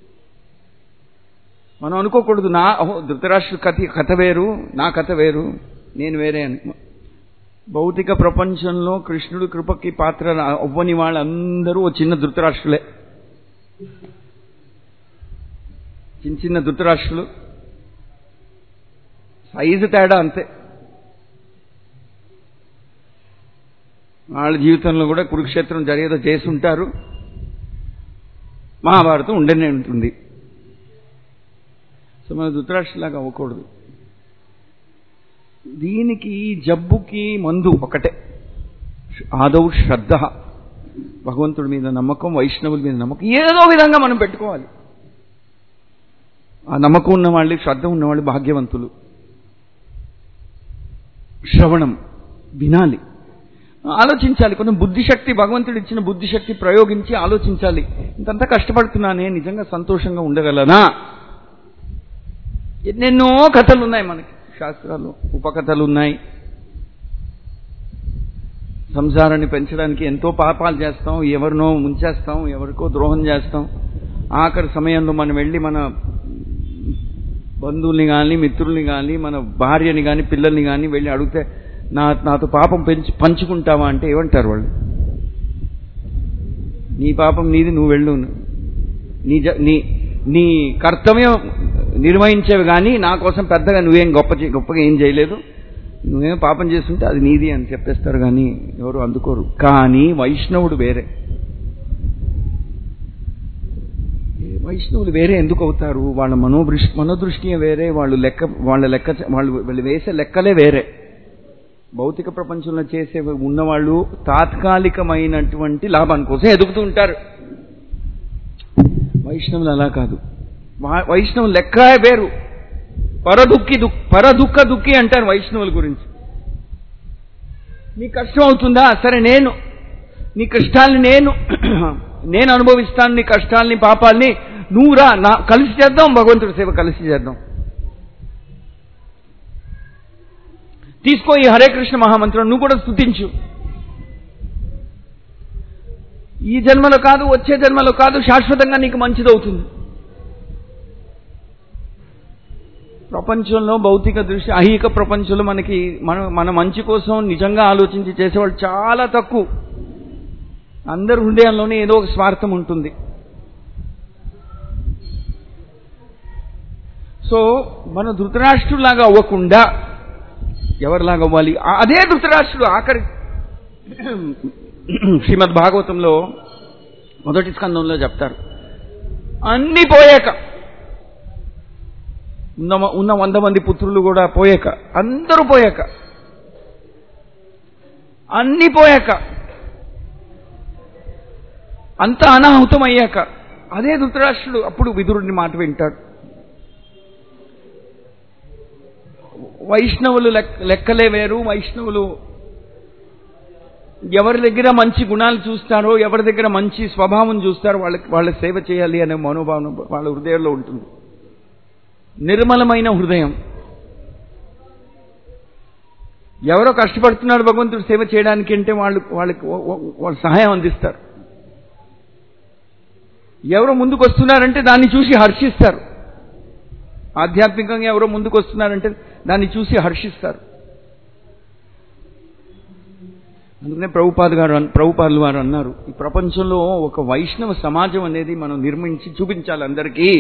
మనం అనుకోకూడదు నా ఓహో ధృతరాష్ట్ర కథ కథ వేరు నా కథ వేరు నేను వేరే అని భౌతిక ప్రపంచంలో కృష్ణుడి కృపకి పాత్ర అవ్వని వాళ్ళందరూ ఓ చిన్న ధృతరాష్ట్రులే చిన్న చిన్న ధృతరాష్ట్రులు సైజు తేడా అంతే వాళ్ళ జీవితంలో కూడా కురుక్షేత్రం జరిగేదో చేసి ఉంటారు మహాభారతం ఉండనే ఉంటుంది సో మన ధృతరాష్ట్రలాగా అవ్వకూడదు దీనికి ఈ జబ్బుకి మందు ఒకటే ఆదౌ శ్రద్ధ భగవంతుడి మీద నమ్మకం వైష్ణవుల మీద నమ్మకం ఏదో విధంగా మనం పెట్టుకోవాలి ఆ నమ్మకం ఉన్న వాళ్ళు శ్రద్ధ ఉన్నవాళ్ళు భాగ్యవంతులు శ్రవణం వినాలి ఆలోచించాలి కొంచెం బుద్ధిశక్తి భగవంతుడు ఇచ్చిన బుద్ధిశక్తి ప్రయోగించి ఆలోచించాలి ఇంతంతా కష్టపడుతున్నానే నిజంగా సంతోషంగా ఉండగలనా ఎన్నెన్నో కథలు ఉన్నాయి మనకి శాస్త్రాలు ఉపకథలు ఉన్నాయి సంసారాన్ని పెంచడానికి ఎంతో పాపాలు చేస్తాం ఎవరినో ముంచేస్తాం ఎవరికో ద్రోహం చేస్తాం ఆఖరి సమయంలో మనం వెళ్ళి మన బంధువుల్ని కానీ మిత్రుల్ని కానీ మన భార్యని కానీ పిల్లల్ని కానీ వెళ్ళి అడిగితే నా నాతో పాపం పెంచి పంచుకుంటావా అంటే ఏమంటారు వాళ్ళు నీ పాపం నీది నువ్వు వెళ్ళు నీ జ- నీ నీ కర్తవ్యం నిర్వహించేవి కానీ నా కోసం పెద్దగా నువ్వేం గొప్ప చే- గొప్పగా ఏం చేయలేదు నువ్వేం పాపం చేస్తుంటే అది నీది అని చెప్పేస్తారు కానీ ఎవరు అందుకోరు కానీ వైష్ణవుడు వేరే ఏ వైష్ణవులు వేరే ఎందుకు అవుతారు వాళ్ళ మనోదృష్టి మనోదృష్టి వేరే వాళ్ళు లెక్క వాళ్ళ లెక్క వాళ్ళు వాళ్ళు వేసే లెక్కలే వేరే భౌతిక ప్రపంచంలో చేసే ఉన్నవాళ్ళు తాత్కాలికమైనటువంటి లాభాని కోసం ఎదుగుతూ ఉంటారు వైష్ణవులు అలా కాదు వా- వైష్ణవులు లెక్క వేరు పరదుక్కి దుఃఖ పరదుఃఖ దుఃఖి అంటారు వైష్ణవుల గురించి నీ కష్టం అవుతుందా సరే నేను నీ కష్టాల్ని నేను నేను అనుభవిస్తాను నీ కష్టాల్ని పాపాల్ని నువ్వు రా నా కలిసి చేద్దాం భగవంతుడి సేవ కలిసి చేద్దాం తీసుకో ఈ హరే కృష్ణ మహామంత్రం నువ్వు కూడా స్థుతించు ఈ జన్మలో కాదు వచ్చే జన్మలో కాదు శాశ్వతంగా నీకు మంచిదవుతుంది ప్రపంచంలో భౌతిక దృష్టి అహిక ప్రపంచంలో మనకి మన మన మంచి కోసం నిజంగా ఆలోచించి చేసేవాళ్ళు చాలా తక్కువ అందరి హృదయంలోనే ఏదో ఒక స్వార్థం ఉంటుంది సో మన ధృతరాష్ట్రులాగా అవ్వకుండా ఎవరిలాగా అవ్వాలి ఆ- అదే ధృతరాష్ట్రుడు ఆఖరి శ్రీమద్ భాగవతంలో మొదటి స్కందంలో చెప్తారు అన్ని పోయాక ఉన్న ఉన్న వంద మంది పుత్రులు కూడా పోయాక అందరూ పోయాక అన్ని పోయాక అంత అనాహుతం అయ్యాక అదే ధృతరాష్ట్రుడు అప్పుడు విదురుడిని మాట వింటాడు వైష్ణవులు లెక్క- లెక్కలే వేరు వైష్ణవులు ఎవరి దగ్గర మంచి గుణాలు చూస్తారో ఎవరి దగ్గర మంచి స్వభావం చూస్తారో వాళ్ళకి వాళ్ళ సేవ చేయాలి అనే మనోభావం వాళ్ళ హృదయంలో ఉంటుంది నిర్మలమైన హృదయం ఎవరో కష్టపడుతున్నాడు భగవంతుడు సేవ చేయడానికి అంటే వాళ్ళు వాళ్ళకి ఓ- ఓ- వాళ్ళు సహాయం అందిస్తారు ఎవరో ముందుకు వస్తున్నారంటే దాన్ని చూసి హర్షిస్తారు ఆధ్యాత్మికంగా ఎవరో ముందుకు వస్తున్నారంటే దాన్ని చూసి హర్షిస్తారు అందుకనే ప్రభుపాద్ గారు అన్- ప్రభుపాదులు వారు అన్నారు ఈ ప్రపంచంలో ఒక వైష్ణవ సమాజం అనేది మనం నిర్మించి చూపించాలి అందరికీ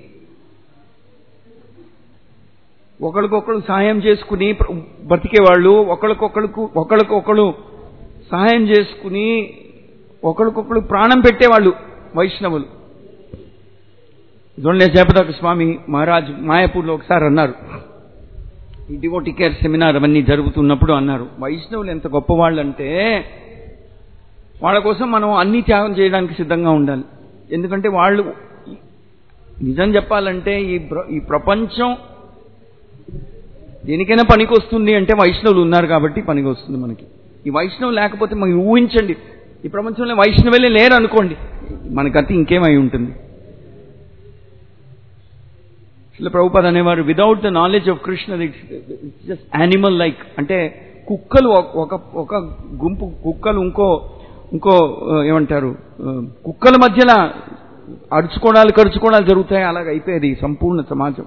ఒకరికొకరు సహాయం చేసుకుని ప్ర- బ్రతికేవాళ్ళు ఒకరికొకరికి ఒకరికొకరు సహాయం చేసుకుని ఒకరికొకరు ప్రాణం పెట్టేవాళ్ళు వైష్ణవులు జొన్లే జయపతాక స్వామి మహారాజ్ మాయాపూర్లో ఒకసారి అన్నారు ఈ డివోటీ కేర్ సెమినార్ అవన్నీ జరుగుతున్నప్పుడు అన్నారు వైష్ణవులు ఎంత గొప్పవాళ్ళు అంటే వాళ్ళ కోసం మనం అన్ని త్యాగం చేయడానికి సిద్ధంగా ఉండాలి ఎందుకంటే వాళ్ళు నిజం చెప్పాలంటే ఈ ప్ర- ఈ ప్రపంచం దేనికైనా పనికి వస్తుంది అంటే వైష్ణవులు ఉన్నారు కాబట్టి పనికి వస్తుంది మనకి ఈ వైష్ణవులు లేకపోతే మనం ఊహించండి ఈ ప్రపంచంలో వైష్ణవులే లేరు అనుకోండి మన గతి ఇంకేమై ఉంటుంది శిల ప్రభుపాద్ అనేవారు without the knowledge of Krishna just animal like అంటే కుక్కలు ఒక- ఒక ఒక గుంపు కుక్కలు ఇంకో ఇంకో ఆ, ఏమంటారు ఆ, కుక్కల మధ్యలో అడుచుకోవడాలు ఖర్చుకోవడాలు జరుగుతాయి అలాగ అయిపోయేది ఈ సంపూర్ణ సమాజం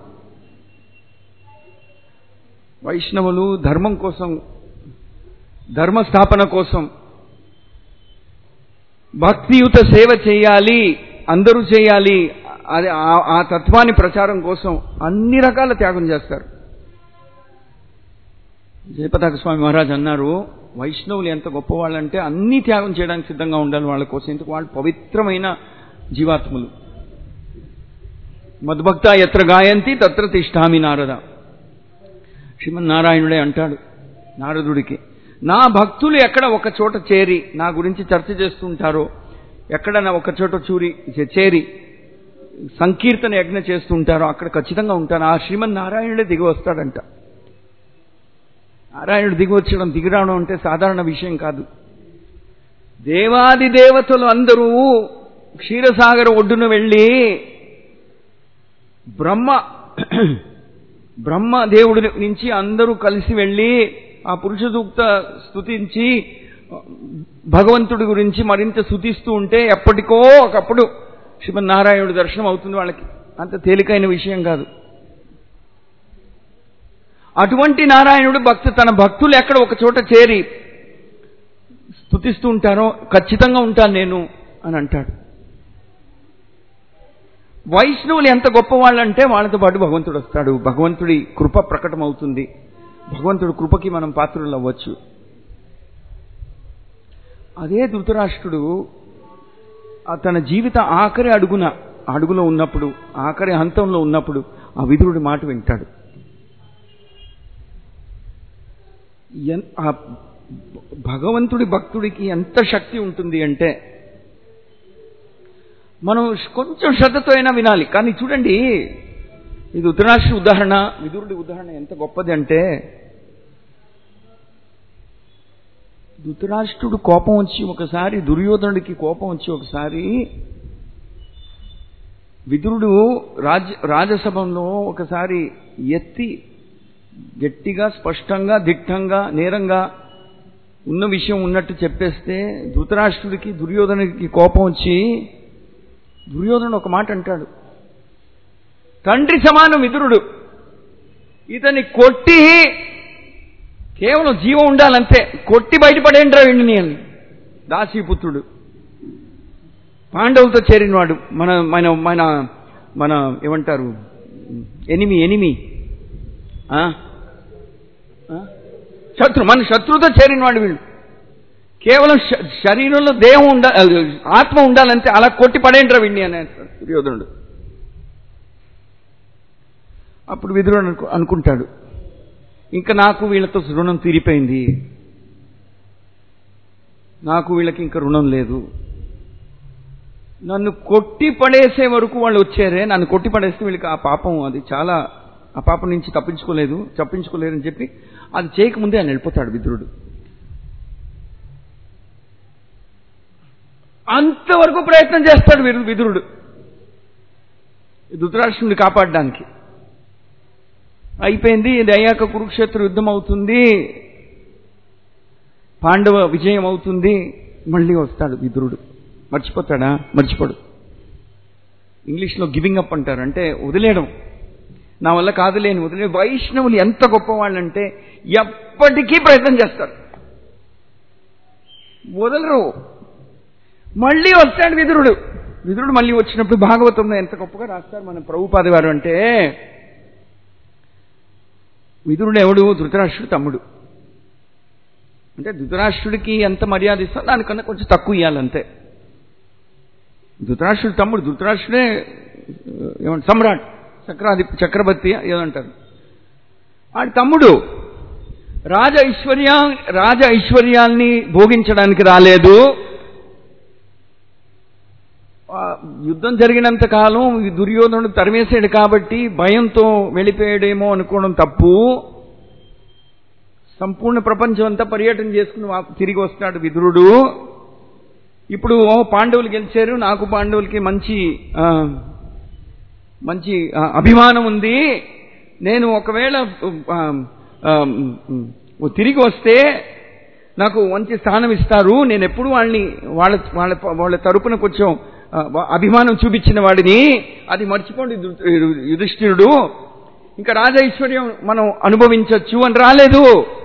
వైష్ణవులు ధర్మం కోసం ధర్మ స్థాపన కోసం భక్తియుత సేవ చేయాలి అందరూ చేయాలి అది ఆ- ఆ తత్వాన్ని ప్రచారం కోసం అన్ని రకాల త్యాగం చేస్తారు జయపతాక స్వామి మహారాజ్ అన్నారు వైష్ణవులు ఎంత గొప్పవాళ్ళంటే అన్ని త్యాగం చేయడానికి సిద్ధంగా ఉండాలి వాళ్ళ కోసం ఎందుకు వాళ్ళు పవిత్రమైన జీవాత్ములు మద్భక్త ఎత్ర గాయంతి తత్ర తిష్టామి నారద శ్రీమన్నారాయణుడే అంటాడు నారదుడికి నా భక్తులు ఎక్కడ ఒక చోట చేరి నా గురించి చర్చ చేస్తుంటారో ఎక్కడ నా ఒక చోట చూరి చేరి సంకీర్తన యజ్ఞ చేస్తుంటారో అక్కడ ఖచ్చితంగా ఉంటాను ఆ శ్రీమన్నారాయణుడే దిగి వస్తాడంట నారాయణుడు దిగి వచ్చడం దిగి రావడం అంటే సాధారణ విషయం కాదు దేవాది దేవతలు అందరూ క్షీరసాగర ఒడ్డున వెళ్ళి బ్రహ్మ బ్రహ్మ దేవుడి నుంచి అందరూ కలిసి వెళ్ళి ఆ పురుష సూక్త స్తుతించి భగవంతుడి గురించి మరింత స్తుతిస్తూ ఉంటే ఎప్పటికో ఒకప్పుడు శ్రీమన్నారాయణుడి దర్శనం అవుతుంది వాళ్ళకి అంత తేలికైన విషయం కాదు అటువంటి నారాయణుడు భక్తు తన భక్తులు ఎక్కడ ఒక చోట చేరి స్తుతిస్తూ ఉంటారో ఖచ్చితంగా ఉంటాను నేను అని అంటాడు వైష్ణవులు ఎంత గొప్పవాళ్ళంటే వాళ్ళతో పాటు భగవంతుడు వస్తాడు భగవంతుడి కృప ప్రకటమవుతుంది భగవంతుడి కృపకి మనం పాత్రులు అవ్వచ్చు అదే ధృతరాష్ట్రుడు ఆ తన జీవిత ఆఖరి అడుగున అడుగులో ఉన్నప్పుడు ఆఖరి హంతంలో ఉన్నప్పుడు ఆ విదురుడి మాట వింటాడు ఎన్- ఆ భగవంతుడి భక్తుడికి ఎంత శక్తి ఉంటుంది అంటే మనం కొంచెం శ్రద్ధతో అయినా వినాలి కానీ చూడండి ఇది ఉత్తరాష్ట్ర ఉదాహరణ విదురుడి ఉదాహరణ ఎంత గొప్పది అంటే ధృతరాష్ట్రుడు కోపం వచ్చి ఒకసారి దుర్యోధనుడికి కోపం వచ్చి ఒకసారి విదురుడు రాజ రాజసభంలో ఒకసారి ఎత్తి గట్టిగా స్పష్టంగా దిట్టంగా నేరంగా ఉన్న విషయం ఉన్నట్టు చెప్పేస్తే ధృతరాష్ట్రుడికి దుర్యోధనుడికి కోపం వచ్చి దుర్యోధనుడు ఒక మాట అంటాడు తండ్రి సమానం విదురుడు ఇతన్ని కొట్టి కేవలం జీవం ఉండాలంతే కొట్టి బయటపడేంట్రా వీడిని అని దాసీపుత్రుడు పాండవులతో చేరినవాడు మన మన మన మన ఏమంటారు ఎనిమి ఎనిమి ఆ? ఆ? శత్రు మన శత్రువుతో చేరినవాడు వీళ్ళు కేవలం శ- శరీరంలో దేహం ఉండ ఆత్మ ఉండాలంటే అలా కొట్టి పడేంట్రా వీడిని అని అంటాడు దుర్యోధనుడు అప్పుడు విదురుడు అనుకు అనుకుంటాడు ఇంకా నాకు వీళ్ళతో రుణం తీరిపోయింది నాకు వీళ్ళకి ఇంకా రుణం లేదు నన్ను కొట్టి పడేసే వరకు వాళ్ళు వచ్చారే నన్ను కొట్టి పడేస్తే వీళ్ళకి ఆ పాపం అది చాలా ఆ పాపం నుంచి తప్పించుకోలేదు తప్పించుకోలేరని చెప్పి అది చేయకముందే ఆయన వెళ్ళిపోతాడు విదురుడు అంతవరకు ప్రయత్నం చేస్తాడు విదు- విదురుడు ధృతరాష్ట్రుడిని కాపాడడానికి అయిపోయింది ఇది అయ్యాక కురుక్షేత్ర యుద్ధం అవుతుంది పాండవ విజయం అవుతుంది మళ్ళీ వస్తాడు విదురుడు మర్చిపోతాడా మర్చిపోడు ఇంగ్లీష్లో గివింగ్ అప్ అంటారు అంటే వదిలేయడం నా వల్ల కాదులేని వదిలే వైష్ణవులు ఎంత గొప్పవాళ్ళంటే ఎప్పటికీ ప్రయత్నం చేస్తారు వదలరు మళ్ళీ వస్తాడు విదురుడు విదురుడు మళ్ళీ వచ్చినప్పుడు భాగవతంలో ఎంత గొప్పగా రాస్తారు మన ప్రభుపాది వారు అంటే విదురుడు ఎవడు ధృతరాష్ట్రుడు తమ్ముడు అంటే ధృతరాష్ట్రుడికి ఎంత మర్యాద ఇస్తారో దానికన్నా కొంచెం తక్కువ ఇవ్వాలంతే ధృతరాష్ట్రుడు తమ్ముడు ధృతరాష్ట్రుడే ఏమంటారు సమ్రాట్ చక్రాధి చక్రవర్తి ఏదంటారు ఆడి తమ్ముడు రాజ ఐశ్వర్య రాజ ఐశ్వర్యాల్ని భోగించడానికి రాలేదు ఆ, యుద్ధం జరిగినంత కాలం ఈ దుర్యోధనుడు తరిమేసాడు కాబట్టి భయంతో వెళ్ళిపోయాడేమో అనుకోవడం తప్పు సంపూర్ణ ప్రపంచం అంతా పర్యటన చేసుకుని వా- తిరిగి వస్తాడు విదురుడు ఇప్పుడు ఓ పాండవులు గెలిచారు నాకు పాండవులకి మంచి ఆ, మంచి ఆ, అభిమానం ఉంది నేను ఒకవేళ ఆ, ఆ, ఉమ్, తిరిగి వస్తే నాకు మంచి స్థానం ఇస్తారు నేను ఎప్పుడు వాళ్ళని వాళ్ళ వాళ్ళ వాళ్ళ తరపున కొంచెం ఆ, అభిమానం చూపించిన వాడిని అది మర్చిపోండి ధృ- యుధిష్ఠిరుడు ఇంకా రాజైశ్వర్యం మనం అనుభవించవచ్చు అని రాలేదు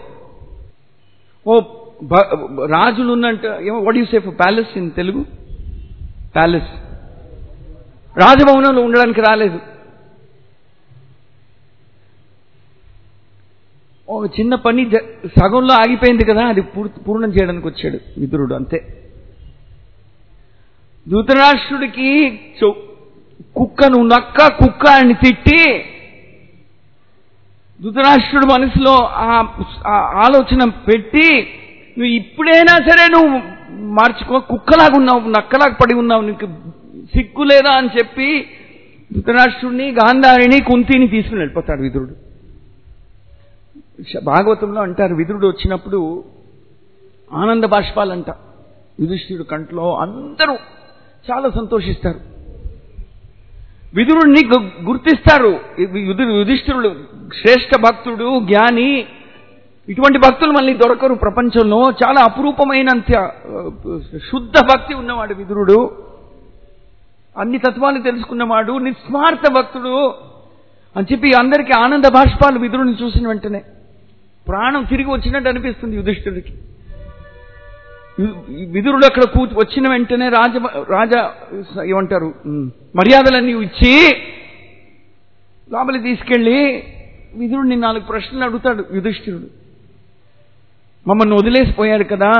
ఓ బ- రాజులు ఉన్నంట ఏమో what you say palace in Telugu palace రాజభవనంలో ఉండడానికి రాలేదు ఒక చిన్న పని జ- సగంలో ఆగిపోయింది కదా అది పూర్తి పూర్ణం చేయడానికి వచ్చాడు విదురుడు అంతే ధృతరాష్ట్రుడికి చొ- కుక్కను నక్క కుక్క అని తిట్టి ధృతరాష్ట్రుడు మనసులో ఆ ఆ ఆలోచన పెట్టి నువ్వు ఇప్పుడైనా సరే నువ్వు మార్చుకో కుక్కలాగా ఉన్నావు నక్కలాగా పడి ఉన్నావు నీకు సిగ్గు లేదా అని చెప్పి ధృతరాష్ట్రుడిని గాంధారిని కుంతిని తీసుకుని వెళ్ళిపోతాడు విదురుడు భాగవతంలో అంటారు విదురుడు వచ్చినప్పుడు ఆనంద బాష్పాలంట యుధిష్ఠిరుడు కంట్లో అందరూ చాలా సంతోషిస్తారు విదురుణ్ణి గు- గుర్తిస్తారు యుధి- యుధిష్ఠిరుడు శ్రేష్ఠ భక్తుడు జ్ఞాని ఇటువంటి భక్తులు మళ్ళీ దొరకరు ప్రపంచంలో చాలా అపురూపమైనంత ఆ, శుద్ధ భక్తి ఉన్నవాడు విదురుడు అన్ని తత్వాలు తెలుసుకున్నవాడు నిస్వార్థ భక్తుడు అని చెప్పి అందరికీ ఆనంద బాష్పాలు విదురుని చూసిన వెంటనే ప్రాణం తిరిగి వచ్చినట్టు అనిపిస్తుంది యుధిష్ఠిరుడికి యు- ఈ విదురుడు అక్కడ కూర్చు వచ్చిన వెంటనే రాజ రాజ ఏమంటారు ఉమ్, మర్యాదలన్నీ ఇచ్చి లోపలికి తీసుకెళ్ళి విదురుడిని నాలుగు ప్రశ్నలు అడుగుతాడు యుధిష్ఠిరుడు మమ్మల్ని వదిలేసిపోయాడు కదా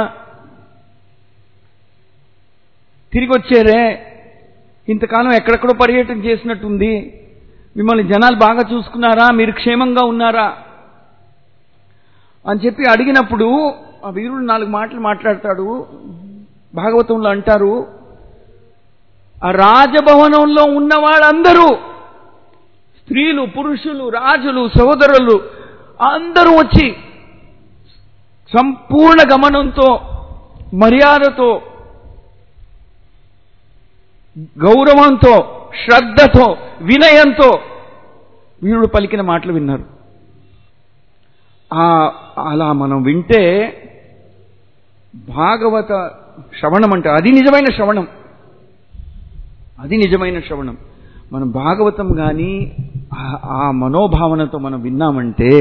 తిరిగి వచ్చారే ఇంతకాలం ఎక్కడెక్కడో పర్యటన చేసినట్టుంది మిమ్మల్ని జనాలు బాగా చూసుకున్నారా మీరు క్షేమంగా ఉన్నారా అని చెప్పి అడిగినప్పుడు ఆ వీరుడు నాలుగు మాటలు మాట్లాడతాడు భాగవతంలో అంటారు ఆ రాజభవనంలో ఉన్న వాళ్ళందరూ స్త్రీలు పురుషులు రాజులు సోదరులు అందరూ వచ్చి సంపూర్ణ గమనంతో మర్యాదతో గౌరవంతో శ్రద్ధతో వినయంతో వీరుడు పలికిన మాటలు విన్నారు ఆ అలా మనం వింటే భాగవత శ్రవణం అంటే అది నిజమైన శ్రవణం అది నిజమైన శ్రవణం మనం భాగవతం కానీ ఆ మనోభావనతో మనం విన్నామంటే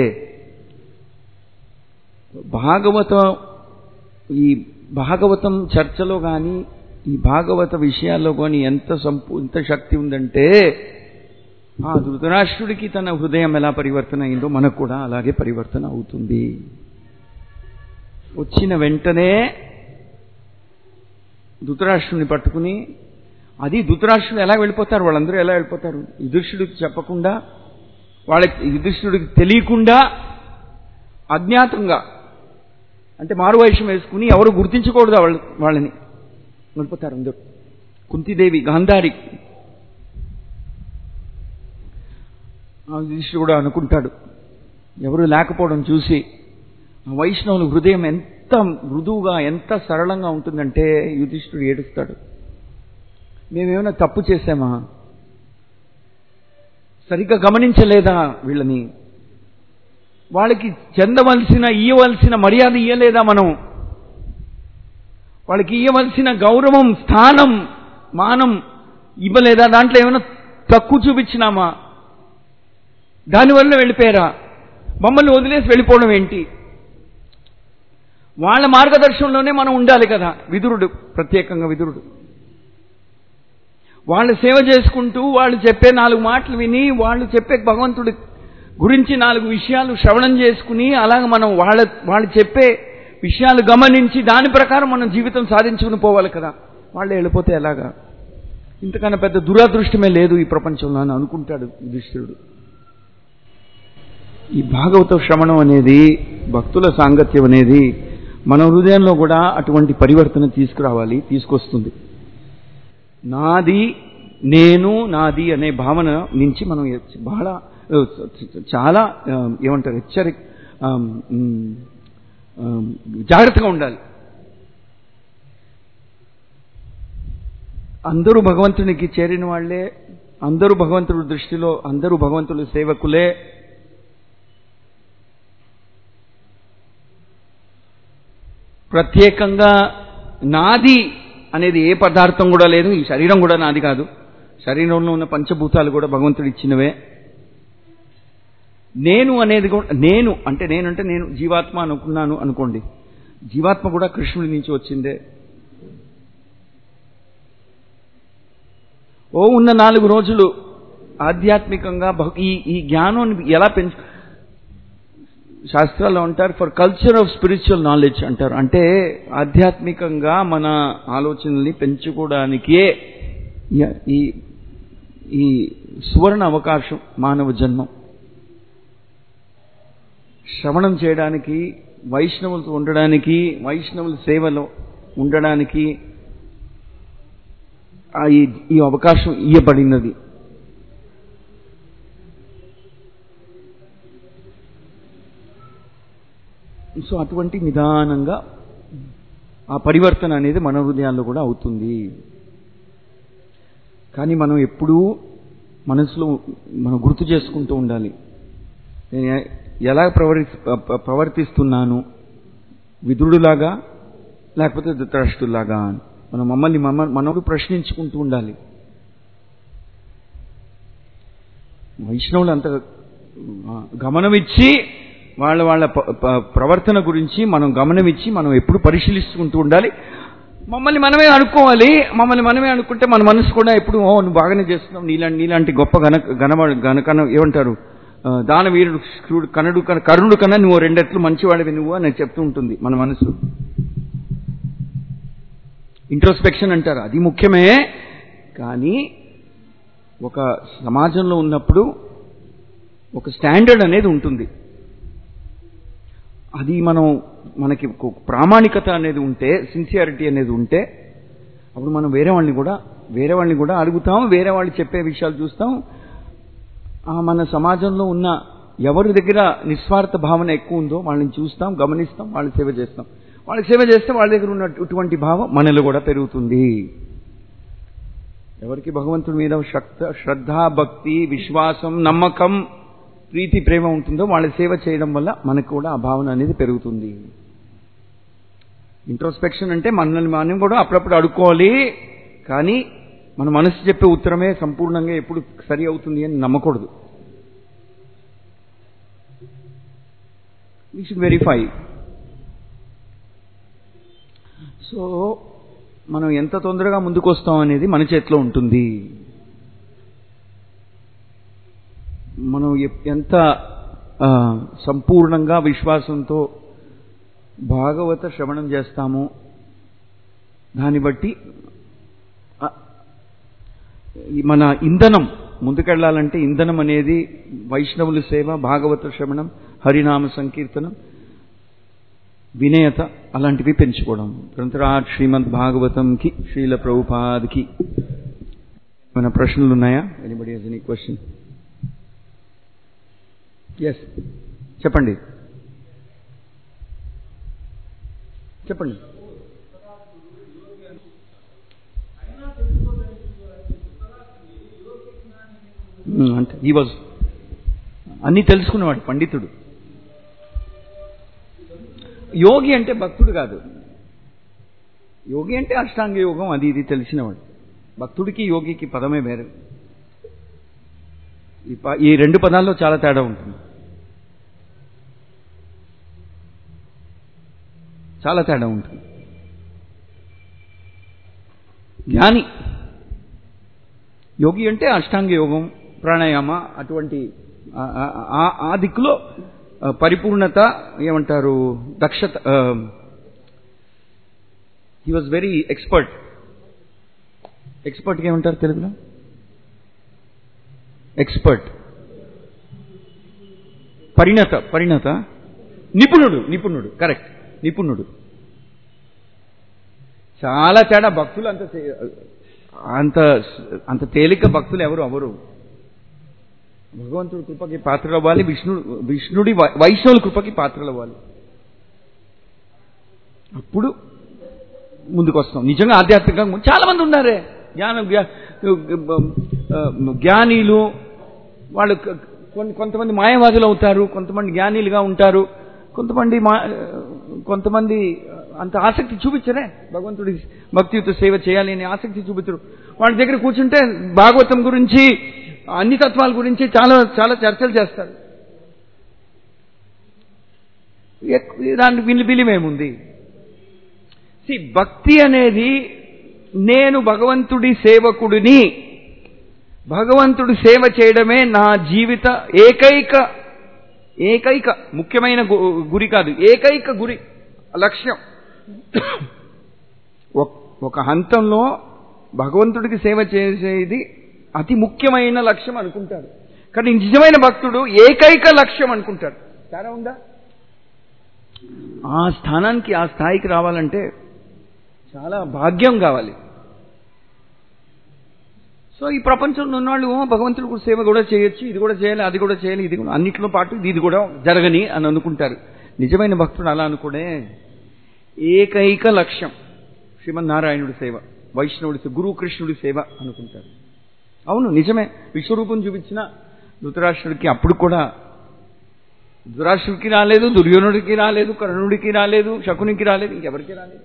భాగవతం ఈ భాగవతం చర్చలో కానీ ఈ భాగవత విషయాల్లో కానీ ఎంత సంపూ ఎంత శక్తి ఉందంటే ఆ ధృతరాష్ట్రుడికి తన హృదయం ఎలా పరివర్తన అయిందో మనకు కూడా అలాగే పరివర్తన అవుతుంది వచ్చిన వెంటనే ధృతరాష్ట్రుని పట్టుకుని అది ధృతరాష్ట్రుడు ఎలా వెళ్ళిపోతారు వాళ్ళందరూ ఎలా వెళ్ళిపోతారు యుధిష్ఠుడికి చెప్పకుండా వాళ్ళకి యుధిష్ఠుడికి తెలియకుండా అజ్ఞాతంగా అంటే మారువేషం వేసుకుని ఎవరు గుర్తించకూడదు వాళ్ళు వాళ్ళని వెళ్ళిపోతారు అందరూ కుంతిదేవి గాంధారి యుధిష్ఠుడు కూడా అనుకుంటాడు ఎవరు లేకపోవడం చూసి ఆ వైష్ణవుల హృదయం ఎంత మృదువుగా ఎంత సరళంగా ఉంటుందంటే యుధిష్ఠుడు ఏడుస్తాడు మేమేమైనా తప్పు చేశామా సరిగ్గా గమనించలేదా వీళ్ళని వాళ్ళకి చెందవలసిన ఇయ్యవలసిన మర్యాద ఇయ్యలేదా మనం వాళ్ళకి ఇయ్యవలసిన గౌరవం స్థానం మానం ఇవ్వలేదా దాంట్లో ఏమైనా తక్కువ చూపించినామా దానివల్ల వెళ్ళిపోయారా మమ్మల్ని వదిలేసి వెళ్ళిపోవడం ఏంటి వాళ్ళ మార్గదర్శనంలోనే మనం ఉండాలి కదా విదురుడు ప్రత్యేకంగా విదురుడు వాళ్ళు సేవ చేసుకుంటూ వాళ్ళు చెప్పే నాలుగు మాటలు విని వాళ్ళు చెప్పే భగవంతుడి గురించి నాలుగు విషయాలు శ్రవణం చేసుకుని అలాగ మనం వాళ్ళ వాళ్ళు చెప్పే విషయాలు గమనించి దాని ప్రకారం మనం జీవితం సాధించుకుని పోవాలి కదా వాళ్ళు వెళ్ళిపోతే ఎలాగా ఇంతకన్నా పెద్ద దురాదృష్టమే లేదు ఈ ప్రపంచంలో అని అనుకుంటాడు యుధిష్ఠిరుడు ఈ భాగవత శ్రవణం అనేది భక్తుల సాంగత్యం అనేది మన హృదయంలో కూడా అటువంటి పరివర్తన తీసుకురావాలి తీసుకొస్తుంది నాది నేను నాది అనే భావన నుంచి మనం బహళ చాలా ఏమంటారు హెచ్చరి జాగ్రత్తగా ఉండాలి అందరూ భగవంతునికి చేరిన వాళ్లే అందరూ భగవంతుడి దృష్టిలో అందరూ భగవంతుడి సేవకులే ప్రత్యేకంగా నాది అనేది ఏ పదార్థం కూడా లేదు ఈ శరీరం కూడా నాది కాదు శరీరంలో ఉన్న పంచభూతాలు కూడా భగవంతుడు ఇచ్చినవే నేను అనేది కూడా నేను అంటే నేనంటే నేను జీవాత్మ అనుకున్నాను అనుకోండి జీవాత్మ కూడా కృష్ణుడి నుంచి వచ్చిందే ఓ ఉన్న నాలుగు రోజులు ఆధ్యాత్మికంగా ఈ ఈ జ్ఞానాన్ని ఎలా పెంచు శాస్త్రాల్లో అంటారు for culture of spiritual knowledge అంటారు అంటే ఆధ్యాత్మికంగా మన ఆలోచనల్ని పెంచుకోవడానికే ఈ ఈ సువర్ణ అవకాశం మానవ జన్మం శ్రవణం చేయడానికి వైష్ణవులతో ఉండడానికి వైష్ణవుల సేవలో ఉండడానికి ఈ అవకాశం ఇయ్యబడినది సో అటువంటి నిదానంగా ఆ పరివర్తన అనేది మన హృదయాల్లో కూడా అవుతుంది కానీ మనం ఎప్పుడూ మనసులో మనం గుర్తు చేసుకుంటూ ఉండాలి నేను ఎలా ప్రవర్తి ప్రవర్తిస్తున్నాను విదురుడులాగా లేకపోతే ధృతరాష్ట్రులాగా అని మనం మమ్మల్ని మమ్మ మనకు ప్రశ్నించుకుంటూ ఉండాలి వైష్ణవులు అంత గమనమిచ్చి వాళ్ళ వాళ్ళ ప్రవర్తన గురించి మనం గమనమిచ్చి మనం ఎప్పుడు పరిశీలిస్తుంటూ ఉండాలి మమ్మల్ని మనమే అనుకోవాలి మమ్మల్ని మనమే అనుకుంటే మన మనసు కూడా ఎప్పుడు ఓ నువ్వు బాగానే చేస్తున్నావు నీలాంటి నీలాంటి గొప్ప గణ గణమ గణకన ఏమంటారు దానవీరుడు శూరుడు కనుడు కరుణుడు కన్నా నువ్వు రెండెట్లు మంచివాడివి నువ్వు అని చెప్తూ ఉంటుంది మన మనసు ఇంట్రోస్పెక్షన్ అంటారు అది ముఖ్యమే కానీ ఒక సమాజంలో ఉన్నప్పుడు ఒక స్టాండర్డ్ అనేది ఉంటుంది అది మనం మనకి ఒక ప్రామాణికత అనేది ఉంటే సిన్సియారిటీ అనేది ఉంటే అప్పుడు మనం వేరే వాళ్ళని కూడా వేరే వాళ్ళని కూడా అడుగుతాం వేరే వాళ్ళు చెప్పే విషయాలు చూస్తాం ఆ మన సమాజంలో ఉన్న ఎవరి దగ్గర నిస్వార్థ భావన ఎక్కువ ఉందో వాళ్ళని చూస్తాం గమనిస్తాం వాళ్ళకి సేవ చేస్తాం వాళ్ళకి సేవ చేస్తే వాళ్ళ దగ్గర ఉన్నటువంటి భావం మనలో కూడా పెరుగుతుంది ఎవరికి భగవంతుడి మీద శక్త శ్రద్ధ భక్తి విశ్వాసం నమ్మకం ప్రీతి ప్రేమ ఉంటుందో వాళ్ళ సేవ చేయడం వల్ల మనకు కూడా ఆ భావన అనేది పెరుగుతుంది ఇంట్రోస్పెక్షన్ అంటే మనల్ని మనం కూడా అప్పుడప్పుడు అడుక్కోవాలి కానీ మన మనసు చెప్పే ఉత్తరమే సంపూర్ణంగా ఎప్పుడు సరి అవుతుంది అని నమ్మకూడదు వీ షుడ్ వెరిఫై సో మనం ఎంత తొందరగా ముందుకు వస్తాం అనేది మన చేతిలో ఉంటుంది మనం ఎప్- ఎంత ఆ, సంపూర్ణంగా విశ్వాసంతో భాగవత శ్రవణం చేస్తామో దాన్ని బట్టి ఆ, ఈ మన ఇంధనం ముందుకెళ్లాలంటే ఇంధనం అనేది వైష్ణవుల సేవ భాగవత శ్రవణం హరినామ సంకీర్తనం వినయత అలాంటివి పెంచుకోవడం గ్రంథరాజ్ శ్రీమద్ భాగవతంకి శ్రీల ప్రభుపాద్కి ఏమైనా ప్రశ్నలు ఉన్నాయా anybody has any questions చెప్పండి చెప్పండి ఉమ్, అంటే ఈ వాజ్ అన్నీ తెలుసుకున్నవాడు పండితుడు యోగి అంటే భక్తుడు కాదు యోగి అంటే అష్టాంగ యోగం అది ఇది తెలిసినవాడు భక్తుడికి యోగికి పదమే వేరు ఈ ప- ఈ రెండు పదాల్లో చాలా తేడా ఉంటుంది చాలా తేడా ఉంటుంది జ్ఞాని యోగి అంటే అష్టాంగ యోగం ప్రాణాయామ అటువంటి ఆ- ఆ- ఆ- ఆ దిక్కులో ఆ, పరిపూర్ణత ఏమంటారు దక్షత హీ వాజ్ వెరీ ఎక్స్పర్ట్ ఎక్స్పర్ట్కి ఏమంటారు తెలుగులో ఎక్స్పర్ట్ పరిణత పరిణత నిపుణుడు నిపుణుడు కరెక్ట్ నిపుణుడు చాలా తేడా భక్తులు అంత తే- అంత అంత తేలిక భక్తులు ఎవరు అవరు భగవంతుడి కృపకి పాత్రలు అవ్వాలి విష్ణు విష్ణుడి వై- వైష్ణవుల కృపకి పాత్రలు అవ్వాలి అప్పుడు ముందుకు వస్తాం నిజంగా ఆధ్యాత్మికంగా చాలా మంది ఉన్నారే జ్ఞాన జ్ఞా- ఆ, జ్ఞానీలు వాళ్ళు క- కొన్ని కొంతమంది మాయవాదులు అవుతారు కొంతమంది జ్ఞానీలుగా ఉంటారు కొంతమంది మా కొంతమంది అంత ఆసక్తి చూపించరే భగవంతుడి భక్తియుత సేవ చేయాలి అనే ఆసక్తి చూపించరు వాళ్ళ దగ్గర కూర్చుంటే భాగవతం గురించి అన్ని తత్వాల గురించి చాలా చాలా చర్చలు చేస్తారు ఎక్- దానికి విని విలిమేముంది సి భక్తి అనేది నేను భగవంతుడి సేవకుడిని భగవంతుడి సేవ చేయడమే నా జీవిత ఏకైక ఏకైక ముఖ్యమైన గు- గురి కాదు ఏకైక గురి లక్ష్యం ఒక్- ఒక హంతంలో భగవంతుడికి సేవ చేసేది అతి ముఖ్యమైన లక్ష్యం అనుకుంటాడు కానీ నిజమైన భక్తుడు ఏకైక లక్ష్యం అనుకుంటాడు తేడా ఉందా ఆ స్థానానికి ఆ స్థాయికి రావాలంటే చాలా భాగ్యం కావాలి సో ఈ ప్రపంచంలో ఉన్నవాళ్ళు "ఓ, భగవంతుడికి సేవ కూడా చేయొచ్చు ఇది కూడా చేయాలి అది కూడా చేయాలి ఇది కూడా అన్నిట్లో పాటు ఇది కూడా జరగని అని అనుకుంటారు నిజమైన భక్తుడు అలా అనుకునే ఏకైక లక్ష్యం శ్రీమన్నారాయణుడి సేవ వైష్ణవుడి సేవ గురు కృష్ణుడి సేవ అనుకుంటారు అవును నిజమే విశ్వరూపం చూపించిన ధృతరాష్ట్రుడికి అప్పుడు కూడా ధృతరాష్ట్రుడికి రాలేదు దుర్యోధనుడికి రాలేదు కర్ణుడికి రాలేదు శకునికి రాలేదు ఇంకెవరికి రాలేదు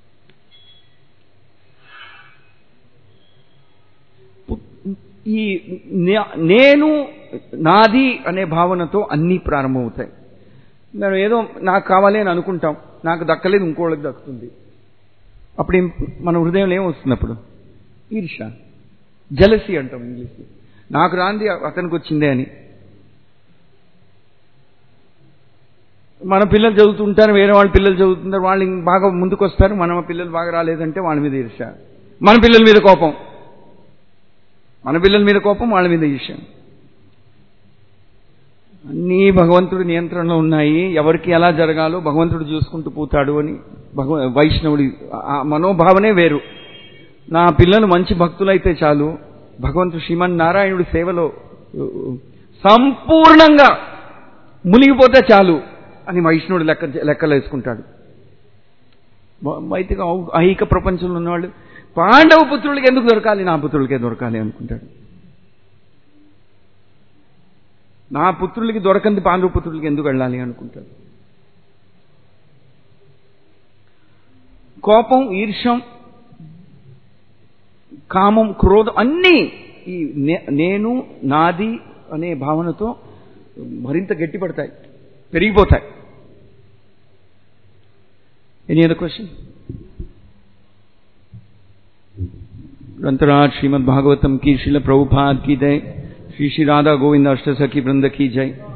ఈ నే- నేను నాది అనే భావనతో అన్నీ ప్రారంభమవుతాయి మనం ఏదో నాకు కావాలి అని అనుకుంటాం నాకు దక్కలేదు ఇంకోళ్ళకి దక్కుతుంది అప్పుడు ఏం- మన హృదయంలో ఏం వస్తుంది అప్పుడు ఈర్ష జలసి అంటాం ఇంగ్లీష్లో నాకు రాంది అతనికి వచ్చిందే అని మన పిల్లలు చదువుతుంటారు వేరే వాళ్ళ పిల్లలు చదువుతుంటారు వాళ్ళు ఇంక బాగా ముందుకు వస్తారు మన పిల్లలు బాగా రాలేదంటే వాళ్ళ మీద ఈర్ష మన పిల్లల మీద కోపం మన పిల్లల మీద కోపం వాళ్ళ మీద ఈర్ష అన్నీ భగవంతుడి నియంత్రణలో ఉన్నాయి ఎవరికి ఎలా జరగాలో భగవంతుడు చూసుకుంటూ పోతాడు అని భగవ వైష్ణవుడి ఆ మనోభావనే వేరు నా పిల్లలు మంచి భక్తులైతే చాలు భగవంతుడు శ్రీమన్ నారాయణుడి సేవలో సంపూర్ణంగా మునిగిపోతే చాలు అని వైష్ణవుడు లెక్క లెక్కలు వేసుకుంటాడు వైదిక ఐహిక ప్రపంచంలో ఉన్నవాళ్ళు పాండవ పుత్రులకి ఎందుకు దొరకాలి నా పుత్రులకే దొరకాలి అనుకుంటాడు నా పుత్రులకి దొరకంది పాండవ పుత్రులకి ఎందుకు వెళ్ళాలి అనుకుంటాడు కోపం ఈర్షం కామం క్రోధం అన్నీ ఈ నేను నాది అనే భావనతో మరింత గట్టిపడతాయి పెరిగిపోతాయి ఎనీ అదర్ క్వశ్చన్ ग्रंथराज श्रीमद् भागवतम की शिल प्रभुपाद की जय श्री श्री राधा गोविंद अष्ट सखी वृंद की जय